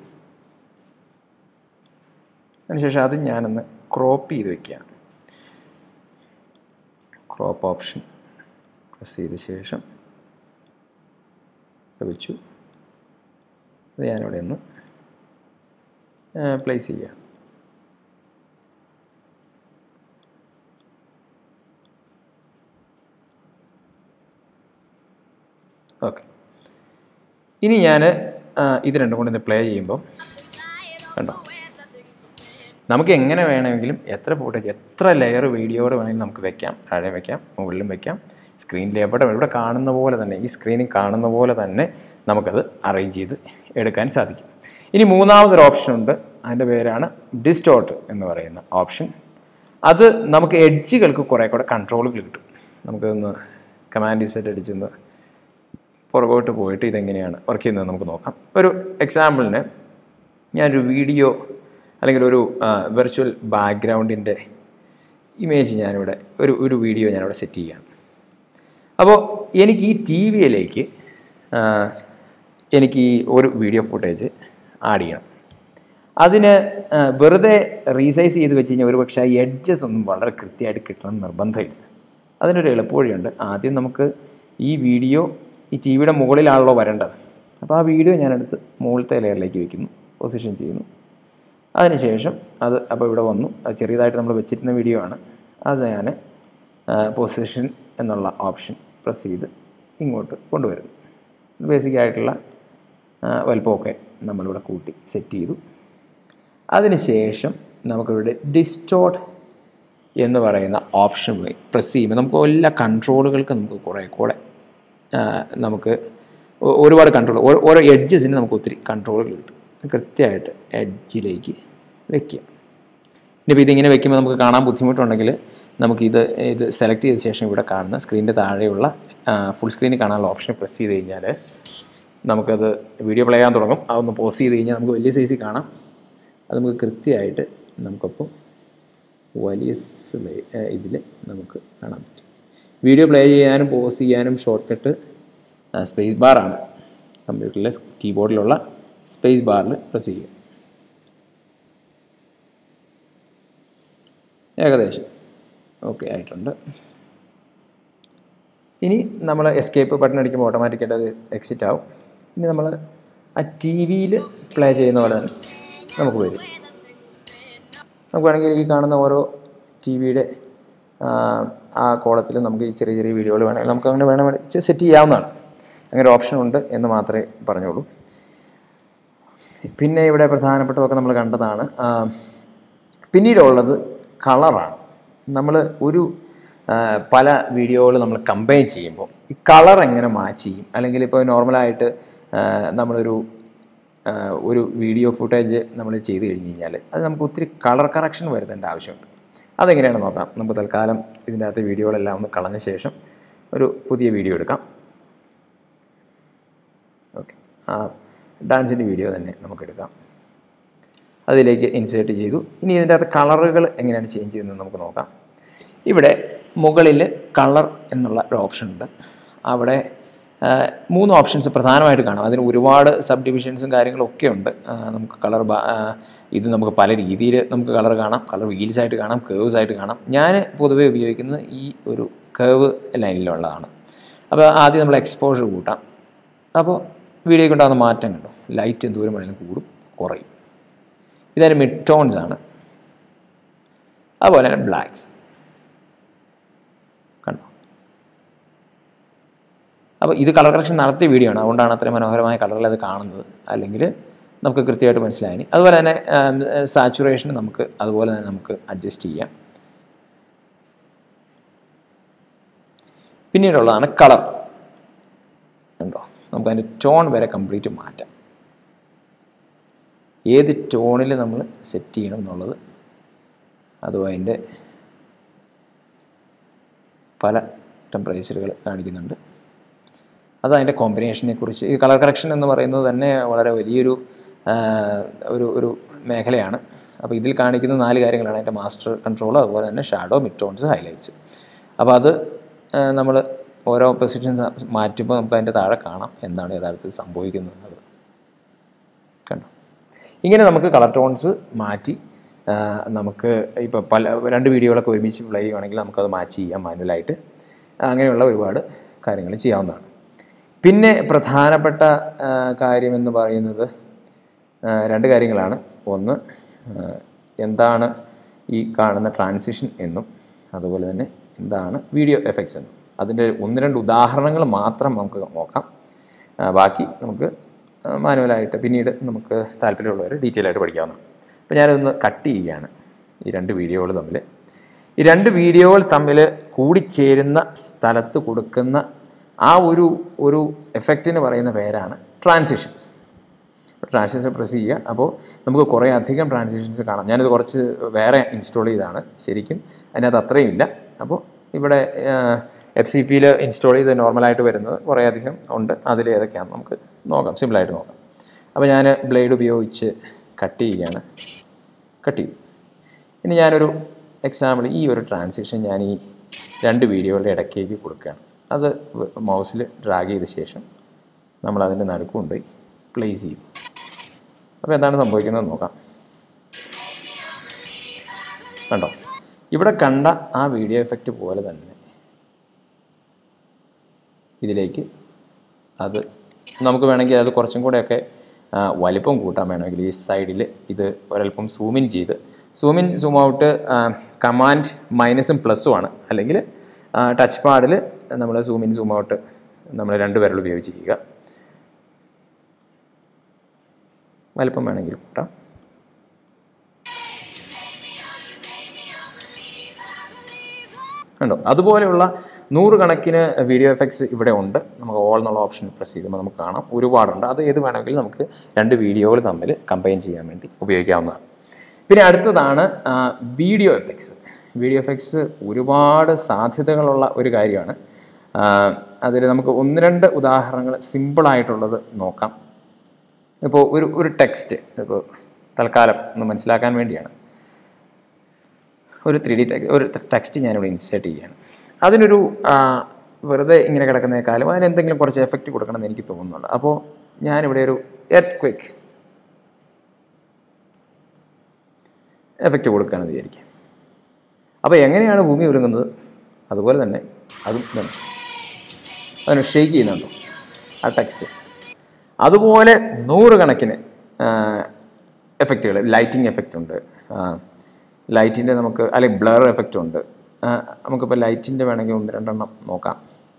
S1: അതിനുശേഷം അത് ഞാനൊന്ന് ക്രോപ്പ് ചെയ്ത് വെക്കുകയാണ് ക്രോപ്പ് ഓപ്ഷൻ പ്രസ് ചെയ്ത ശേഷം ഇത് വെച്ചു അത് ഞാനിവിടെ ഒന്ന് പ്ലേസ് ചെയ്യാം ഓക്കെ ഇനി ഞാൻ ഇത് രണ്ടും കൂടി ഒന്ന് പ്ലേ ചെയ്യുമ്പോൾ കണ്ടോ നമുക്ക് എങ്ങനെ വേണമെങ്കിലും എത്ര ഫുട്ടേജ് എത്ര ലെയർ വീഡിയോയുടെ വേണമെങ്കിലും നമുക്ക് വെക്കാം താഴെ വെക്കാം മുകളിലും വെക്കാം സ്ക്രീനിൽ എവിടെ ഇവിടെ കാണുന്ന പോലെ തന്നെ ഈ സ്ക്രീനിൽ കാണുന്ന പോലെ തന്നെ നമുക്കത് അറേഞ്ച് ചെയ്ത് എടുക്കാൻ സാധിക്കും ഇനി മൂന്നാമതൊരു ഓപ്ഷൻ ഉണ്ട് അതിൻ്റെ പേരാണ് ഡിസ്റ്റോർട്ട് എന്ന് പറയുന്ന ഓപ്ഷൻ അത് നമുക്ക് എഡ്ജുകൾക്ക് കുറേ കൂടെ കൺട്രോളുകൾ കിട്ടും നമുക്കൊന്ന് കമാൻഡ് സെറ്റ് അടിച്ചൊന്ന് പുറകോട്ട് പോയിട്ട് ഇതെങ്ങനെയാണ് വർക്ക് ചെയ്യുന്നത് നമുക്ക് നോക്കാം ഒരു എക്സാമ്പിളിന് ഞാനൊരു വീഡിയോ അല്ലെങ്കിൽ ഒരു വെർച്വൽ ബാക്ക്ഗ്രൗണ്ടിൻ്റെ ഇമേജ് ഞാനിവിടെ ഒരു ഒരു വീഡിയോ ഞാനിവിടെ സെറ്റ് ചെയ്യുകയാണ് അപ്പോൾ എനിക്ക് ഈ ടി വിയിലേക്ക് എനിക്ക് ഈ ഒരു വീഡിയോ ഫുട്ടേജ് ആഡ് ചെയ്യണം അതിന് ആ, വെറുതെ റീസൈസ് ചെയ്ത് വെച്ച് കഴിഞ്ഞാൽ ഒരു പക്ഷേ ഈ എഡ്ജസ് ഒന്നും വളരെ കൃത്യമായിട്ട് കിട്ടണം എന്ന് നിർബന്ധമില്ല അതിനൊരു എളുപ്പവഴിയുണ്ട് ആദ്യം നമുക്ക് ഈ വീഡിയോ ഈ ടി വിയുടെ മുകളിലാണല്ലോ വരേണ്ടത് അപ്പോൾ ആ വീഡിയോ ഞാനെടുത്ത് മുകളിലത്തെ ലെയറിലേക്ക് വെക്കുന്നു പൊസിഷൻ ചെയ്യുന്നു അതിനുശേഷം അത് അപ്പോൾ ഇവിടെ വന്നു അത് ചെറിയതായിട്ട് നമ്മൾ വെച്ചിരുന്ന വീഡിയോ ആണ് അത് ഞാൻ പൊസിഷൻ എന്നുള്ള ഓപ്ഷൻ പ്രസ് ചെയ്ത് ഇങ്ങോട്ട് കൊണ്ടുവരുന്നു ബേസിക് ആയിട്ടുള്ള ആ, വലുപ്പമൊക്കെ നമ്മളിവിടെ കൂട്ടി സെറ്റ് ചെയ്തു അതിനുശേഷം നമുക്കിവിടെ ഡിസ്റ്റോർട്ട് എന്ന് പറയുന്ന ഓപ്ഷൻ പോയി പ്രസ് ചെയ്യുമ്പോൾ നമുക്ക് എല്ലാ കൺട്രോളുകൾക്കും നമുക്ക് കുറേ കൂടെ ആ, നമുക്ക് ഒ- ഒരുപാട് കൺട്രോൾ ഓരോ എഡ്ജസിന് നമുക്ക് ഒത്തിരി കൺട്രോളുകൾ കിട്ടും കൃത്യമായിട്ട് എഡ്ജിലേക്ക് വെക്കുക ഇനിയിപ്പോൾ ഇതിങ്ങനെ വെക്കുമ്പോൾ നമുക്ക് കാണാൻ ബുദ്ധിമുട്ടുണ്ടെങ്കിൽ നമുക്കിത് ഇത് സെലക്ട് ചെയ്ത ശേഷം ഇവിടെ കാണുന്ന സ്ക്രീനിൻ്റെ താഴെയുള്ള ഫുൾ സ്ക്രീനിൽ കാണാനുള്ള ഓപ്ഷൻ പ്രസ് ചെയ്ത് കഴിഞ്ഞാൽ നമുക്കത് വീഡിയോ പ്ലേ ചെയ്യാൻ തുടങ്ങും അതൊന്ന് പോസ് ചെയ്ത് കഴിഞ്ഞാൽ നമുക്ക് വലിയ സൈസിൽ കാണാം അത് നമുക്ക് കൃത്യമായിട്ട് നമുക്കപ്പോൾ വലിയ ഇതിൽ നമുക്ക് കാണാൻ പറ്റും വീഡിയോ പ്ലേ ചെയ്യാനും പോസ് ചെയ്യാനും ഷോർട്ട് കട്ട് സ്പേസ് ബാറാണ് കമ്പ്യൂട്ടറിലെ കീബോർഡിലുള്ള സ്പേസ് ബാറിൽ പ്രസ് ചെയ്യുക ഏകദേശം ഓക്കെ ആയിട്ടുണ്ട് ഇനി നമ്മൾ എസ്കേപ്പ് ബട്ടൺ അടിക്കുമ്പോൾ ഓട്ടോമാറ്റിക്കായിട്ട് അത് എക്സിറ്റ് ആവും ഇനി നമ്മൾ ആ ടി വിയിൽ പ്ലേ ചെയ്യുന്ന പോലെ തന്നെ നമുക്ക് വരും നമുക്ക് വേണമെങ്കിൽ ഈ കാണുന്ന ഓരോ ടി വിയുടെ ആ കോളത്തിൽ നമുക്ക് ഈ ചെറിയ ചെറിയ വീഡിയോകൾ വേണമെങ്കിൽ നമുക്ക് അങ്ങനെ വേണമെങ്കിൽ സെറ്റ് ചെയ്യാവുന്നതാണ് അങ്ങനെ ഒരു ഓപ്ഷൻ ഉണ്ട് എന്ന് മാത്രമേ പറഞ്ഞോളൂ പിന്നെ ഇവിടെ പ്രധാനപ്പെട്ടതൊക്കെ നമ്മൾ കണ്ടതാണ് ആ, പിന്നീടുള്ളത് കളറാണ് നമ്മൾ ഒരു ആ, പല വീഡിയോകൾ നമ്മൾ കമ്പൈൻ ചെയ്യുമ്പോൾ ഈ കളർ എങ്ങനെ മാച്ച് ചെയ്യും അല്ലെങ്കിൽ ഇപ്പോൾ നോർമലായിട്ട് ആ, നമ്മളൊരു ആ, ഒരു വീഡിയോ ഫുട്ടേജ് നമ്മൾ ചെയ്ത് കഴിഞ്ഞ് കഴിഞ്ഞാൽ അത് നമുക്ക് ഒത്തിരി കളർ കറക്ഷൻ വരുത്തേണ്ട ആവശ്യമുണ്ട് അതെങ്ങനെയാണ് നോക്കാം നമുക്ക് തൽക്കാലം ഇതിൻ്റെ അകത്ത് വീഡിയോകളെല്ലാം ഒന്ന് കളഞ്ഞ ശേഷം ഒരു പുതിയ വീഡിയോ എടുക്കാം ഓക്കെ ആ ഡാൻസിൻ്റെ വീഡിയോ തന്നെ നമുക്ക് എടുക്കാം അതിലേക്ക് ഇൻസേർട്ട് ചെയ്തു ഇനി ഇതിൻ്റെ അകത്ത് കളറുകൾ എങ്ങനെയാണ് ചേഞ്ച് ചെയ്യുന്നത് നമുക്ക് നോക്കാം ഇവിടെ മുകളിൽ കളർ എന്നുള്ള ഒരു ഓപ്ഷൻ ഉണ്ട് അവിടെ ആ, മൂന്ന് ഓപ്ഷൻസ് പ്രധാനമായിട്ട് കാണാം അതിന് ഒരുപാട് സബ് ഡിവിഷൻസും കാര്യങ്ങളും ഒക്കെ ഉണ്ട് ആ, നമുക്ക് കളർ ഇത് നമുക്ക് പല രീതിയിൽ നമുക്ക് കളർ കാണാം കളർ വീൽസ് ആയിട്ട് കാണാം കേവ്സ് ആയിട്ട് കാണാം ഞാൻ പൊതുവേ ഉപയോഗിക്കുന്നത് ഈ ഒരു കേവ് ലൈനിലുള്ളതാണ് അപ്പോൾ ആദ്യം നമ്മൾ എക്സ്പോഷർ കൂട്ടാം അപ്പോൾ വീഡിയോയ്ക്ക് ഉണ്ടാകുന്ന മാറ്റം കണ്ടോ ലൈറ്റ് എന്തോരം വേണമെങ്കിലും കൂടും കുറയും ഇതൊരു മിഡ് ടോൺസ് ആണ് അതുപോലെ തന്നെ ബ്ലാക്സ് കണ്ടോ അപ്പോൾ ഇത് കളർ കറക്ഷൻ നടത്തിയ വീഡിയോ ആണ് അതുകൊണ്ടാണ് അത്രയും മനോഹരമായ കളറിൽ അത് കാണുന്നത് അല്ലെങ്കിൽ നമുക്ക് കൃത്യമായിട്ട് മനസ്സിലായി അതുപോലെ തന്നെ സാച്ചുറേഷൻ നമുക്ക് അതുപോലെ തന്നെ നമുക്ക് അഡ്ജസ്റ്റ് ചെയ്യാം പിന്നീടുള്ളതാണ് കളർ ഉണ്ടോ നമുക്ക് അതിൻ്റെ ടോൺ വരെ കംപ്ലീറ്റ് മാറ്റാം ഏത് ടോണിൽ നമ്മൾ സെറ്റ് ചെയ്യണം എന്നുള്ളത് അതും അതിൻ്റെ പല ടെമ്പറേച്ചറുകൾ കാണിക്കുന്നുണ്ട് അത് അതിൻ്റെ കോമ്പിനേഷനെ കുറിച്ച് ഈ കളർ കറക്ഷൻ എന്ന് പറയുന്നത് തന്നെ വളരെ വലിയൊരു ആ, ഒരു ഒരു മേഖലയാണ് അപ്പോൾ ഇതിൽ കാണിക്കുന്ന നാല് കാര്യങ്ങളാണ് അതിൻ്റെ മാസ്റ്റർ കൺട്രോൾ അതുപോലെ തന്നെ ഷാഡോ മിഡ് ടോൺസ് ഹൈലൈറ്റ്സ് അപ്പോൾ അത് നമ്മൾ ഓരോ പൊസിഷൻ മാറ്റുമ്പോൾ നമുക്ക് അതിൻ്റെ താഴെ കാണാം എന്താണ് യഥാർത്ഥത്തിൽ സംഭവിക്കുന്നത് എന്നുള്ളത് കണ്ടോ ഇങ്ങനെ നമുക്ക് കളർ ടോൺസ് മാറ്റി ആ, നമുക്ക് ഇപ്പോൾ പല രണ്ട് വീഡിയോകളൊക്കെ ഒരുമിച്ച് പ്ലേ ചെയ്യുവാണെങ്കിൽ നമുക്കത് മാച്ച് ചെയ്യാം മാനുവലായിട്ട് അങ്ങനെയുള്ള ഒരുപാട് കാര്യങ്ങൾ ചെയ്യാവുന്നതാണ് പിന്നെ പ്രധാനപ്പെട്ട ആ, കാര്യമെന്ന് പറയുന്നത് ആ, രണ്ട് കാര്യങ്ങളാണ് ഒന്ന് ആ, എന്താണ് ഈ കാണുന്ന ട്രാൻസിഷൻ എന്നും അതുപോലെ തന്നെ എന്താണ് വീഡിയോ എഫക്ട്സ് എന്നും അതിൻ്റെ ഒന്ന് രണ്ട് ഉദാഹരണങ്ങൾ മാത്രം നമുക്ക് നോക്കാം ആ, ബാക്കി നമുക്ക് മാനുവലായിട്ട് പിന്നീട് നമുക്ക് താല്പര്യമുള്ളവർ ഡീറ്റെയിൽ ആയിട്ട് പഠിക്കാവുന്നതാണ് അപ്പോൾ ഞാനതൊന്ന് കട്ട് ചെയ്യുകയാണ് ഈ രണ്ട് വീഡിയോകൾ തമ്മിൽ ഈ രണ്ട് വീഡിയോകൾ തമ്മിൽ കൂടിച്ചേരുന്ന സ്ഥലത്ത് കൊടുക്കുന്ന ആ ഒരു ഒരു എഫക്റ്റിന് പറയുന്ന പേരാണ് ട്രാൻസിഷൻസ് ട്രാൻസിഷൻസ് പ്രസ് ചെയ്യുക അപ്പോൾ നമുക്ക് കുറേ അധികം ട്രാൻസിഷൻസ് കാണാം ഞാനിത് കുറച്ച് വേറെ ഇൻസ്റ്റാൾ ചെയ്താണ് ശരിക്കും അതിനകത്ത് അത്രയും ഇല്ല അപ്പോൾ ഇവിടെ എഫ് സി പിയിൽ ഇൻസ്റ്റാൾ ചെയ്ത് നോർമലായിട്ട് വരുന്നത് കുറേ അധികം ഉണ്ട് അതിൽ ഏതൊക്കെയാണെന്ന് നമുക്ക് നോക്കാം സിമ്പിളായിട്ട് നോക്കാം അപ്പോൾ ഞാൻ ബ്ലേഡ് ഉപയോഗിച്ച് കട്ട് ചെയ്യുകയാണ് കട്ട് ചെയ്തു ഇനി ഞാനൊരു എക്സാമ്പിൾ ഈ ഒരു ട്രാൻസിഷൻ ഞാൻ ഈ രണ്ട് വീഡിയോകളുടെ ഇടയ്ക്കേക്ക് കൊടുക്കുകയാണ് അത് മൗസിൽ ഡ്രാഗ് ചെയ്ത ശേഷം നമ്മൾ അതിൻ്റെ നടുക്ക് കൊണ്ടുപോയി പ്ലേസ് ചെയ്യും അപ്പോൾ എന്താണ് സംഭവിക്കുന്നത് നോക്കാം കണ്ടോ ഇവിടെ കണ്ട ആ വീഡിയോ എഫക്റ്റ് പോലെ തന്നെ ഇതിലേക്ക് അത് നമുക്ക് വേണമെങ്കിൽ അത് കുറച്ചും കൂടെയൊക്കെ ആ, വലിപ്പം കൂട്ടാൻ വേണമെങ്കിൽ ഈ സൈഡിൽ ഇത് ഒരല്പം സൂമിൻ ചെയ്ത് സൂമിൻ സൂം ഔട്ട് കമാൻഡ് മൈനസും പ്ലസ്സും ആണ് അല്ലെങ്കിൽ ടച്ച് പാഡിൽ നമ്മൾ സൂമിൻ സൂം ഔട്ട് നമ്മൾ രണ്ട് വിരൽ ഉപയോഗിച്ച് ചെയ്യുക വലിപ്പം വേണമെങ്കിൽ കൂട്ടാം കണ്ടോ അതുപോലെയുള്ള നൂറുകണക്കിന് വീഡിയോ എഫക്ട്സ് ഇവിടെ ഉണ്ട് നമുക്ക് ഓൾ എന്നുള്ള ഓപ്ഷൻ പ്രസ് ചെയ്യുമ്പോൾ നമുക്ക് കാണാം ഒരുപാടുണ്ട് അത് ഏത് വേണമെങ്കിലും നമുക്ക് രണ്ട് വീഡിയോകൾ തമ്മിൽ കമ്പൈൻ ചെയ്യാൻ വേണ്ടി ഉപയോഗിക്കാവുന്നതാണ് പിന്നെ അടുത്തതാണ് വീഡിയോ എഫക്ട്സ് വീഡിയോ എഫക്ട്സ് ഒരുപാട് സാധ്യതകളുള്ള ഒരു കാര്യമാണ് അതിൽ നമുക്ക് ഒന്ന് രണ്ട് ഉദാഹരണങ്ങൾ സിമ്പിളായിട്ടുള്ളത് നോക്കാം ഇപ്പോൾ ഒരു ഒരു ടെക്സ്റ്റ് ഇപ്പോൾ തൽക്കാലം ഒന്ന് മനസ്സിലാക്കാൻ വേണ്ടിയാണ് ഒരു ത്രീ ഡി ടെക്സ്റ്റ് ഒരു ടെക്സ്റ്റ് ഞാനിവിടെ ഇൻസേർട്ട് ചെയ്യുകയാണ് അതിനൊരു ആ, വെറുതെ ഇങ്ങനെ കിടക്കുന്നേക്കാളും അതിന് എന്തെങ്കിലും കുറച്ച് എഫക്റ്റ് കൊടുക്കണമെന്ന് എനിക്ക് തോന്നുന്നുണ്ട് അപ്പോൾ ഞാനിവിടെ ഒരു എർത്ത് ക്വിക്ക് എഫക്റ്റ് കൊടുക്കുകയാണെന്ന് വിചാരിക്കുക അപ്പോൾ എങ്ങനെയാണ് ഭൂമി ഒരുങ്ങുന്നത് അതുപോലെ തന്നെ അതും ഇതാണ് അതിന് ഷെയ്ക്ക് ചെയ്യുന്നുണ്ടോ ആ ടെക്സ്റ്റ് അതുപോലെ നൂറുകണക്കിന് എഫക്റ്റുകൾ ലൈറ്റിംഗ് എഫക്റ്റ് ഉണ്ട് ലൈറ്റിൻ്റെ നമുക്ക് അല്ലെങ്കിൽ ബ്ലർ എഫക്റ്റ് ഉണ്ട് ആ, നമുക്കിപ്പോൾ ലൈറ്റിൻ്റെ വേണമെങ്കിൽ ഒന്ന് രണ്ടെണ്ണം നോക്കാം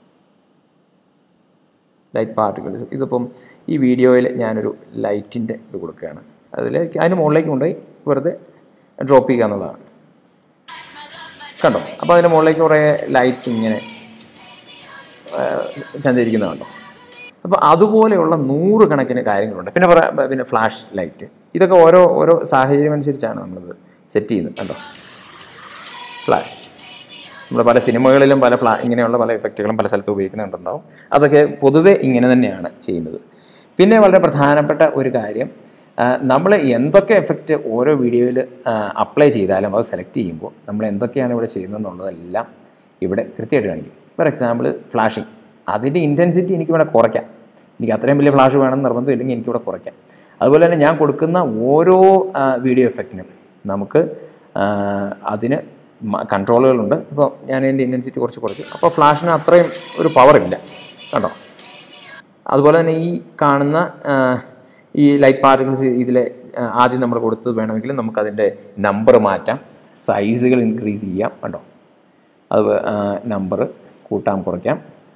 S1: ലൈറ്റ് പാർട്ടിക്കിൾസ് ഇതിപ്പം ഈ വീഡിയോയിൽ ഞാനൊരു ലൈറ്റിൻ്റെ ഇത് കൊടുക്കുകയാണ് അതിലേക്ക് അതിന് മുകളിലേക്ക് കൊണ്ടുപോയി വെറുതെ ഡ്രോപ്പ് ചെയ്യുക എന്നുള്ളതാണ് കണ്ടോ അപ്പോൾ അതിന് മുകളിലേക്ക് കുറേ ലൈറ്റ്സ് ഇങ്ങനെ സഞ്ചരിക്കുന്നതുണ്ടോ അപ്പോൾ അതുപോലെയുള്ള നൂറുകണക്കിന് കാര്യങ്ങളുണ്ട് പിന്നെ പറ പിന്നെ ഫ്ലാഷ് ലൈറ്റ് ഇതൊക്കെ ഓരോ ഓരോ സാഹചര്യം അനുസരിച്ചാണ് നമ്മളിത് സെറ്റ് ചെയ്യുന്നത് കണ്ടോ ഫ്ലാഷ് നമ്മൾ പല സിനിമകളിലും പല ഫ്ലാ ഇങ്ങനെയുള്ള പല എഫക്റ്റുകളും പല സ്ഥലത്ത് ഉപയോഗിക്കുന്നുണ്ടാവും അതൊക്കെ പൊതുവെ ഇങ്ങനെ തന്നെയാണ് ചെയ്യുന്നത് പിന്നെ വളരെ പ്രധാനപ്പെട്ട ഒരു കാര്യം നമ്മൾ എന്തൊക്കെ എഫക്റ്റ് ഓരോ വീഡിയോയിൽ അപ്ലൈ ചെയ്താലും അത് സെലക്ട് ചെയ്യുമ്പോൾ നമ്മൾ എന്തൊക്കെയാണ് ഇവിടെ ചെയ്യുന്നതെന്നുള്ളതെല്ലാം ഇവിടെ കൃത്യമായിട്ട് കാണിക്കും ഫോർ എക്സാമ്പിൾ ഫ്ലാഷിങ് അതിൻ്റെ ഇൻറ്റൻസിറ്റി എനിക്കിവിടെ കുറയ്ക്കാം എനിക്ക് അത്രയും വലിയ ഫ്ലാഷ് വേണമെന്ന് നിർബന്ധമില്ലെങ്കിൽ എനിക്കിവിടെ കുറയ്ക്കാം അതുപോലെ തന്നെ ഞാൻ കൊടുക്കുന്ന ഓരോ വീഡിയോ എഫക്റ്റിനും നമുക്ക് ആ, അതിന് കൺട്രോളുകളുണ്ട് ഇപ്പോൾ ഞാൻ എൻ്റെ ഇൻറ്റൻസിറ്റി കുറച്ച് കുറച്ച് അപ്പോൾ ഫ്ലാഷിന് അത്രയും ഒരു പവർ ഇല്ല കണ്ടോ അതുപോലെ തന്നെ ഈ കാണുന്ന ആ, ഈ ലൈറ്റ് പാർട്ടിക്കിൾസ് ഇതിലെ ആ, ആദ്യം നമ്മൾ കൊടുത്തത് വേണമെങ്കിൽ നമുക്കതിൻ്റെ നമ്പർ മാറ്റാം സൈസുകൾ ഇൻക്രീസ് ചെയ്യാം കണ്ടോ അത് നമ്പർ കൂട്ടാം കുറയ്ക്കാം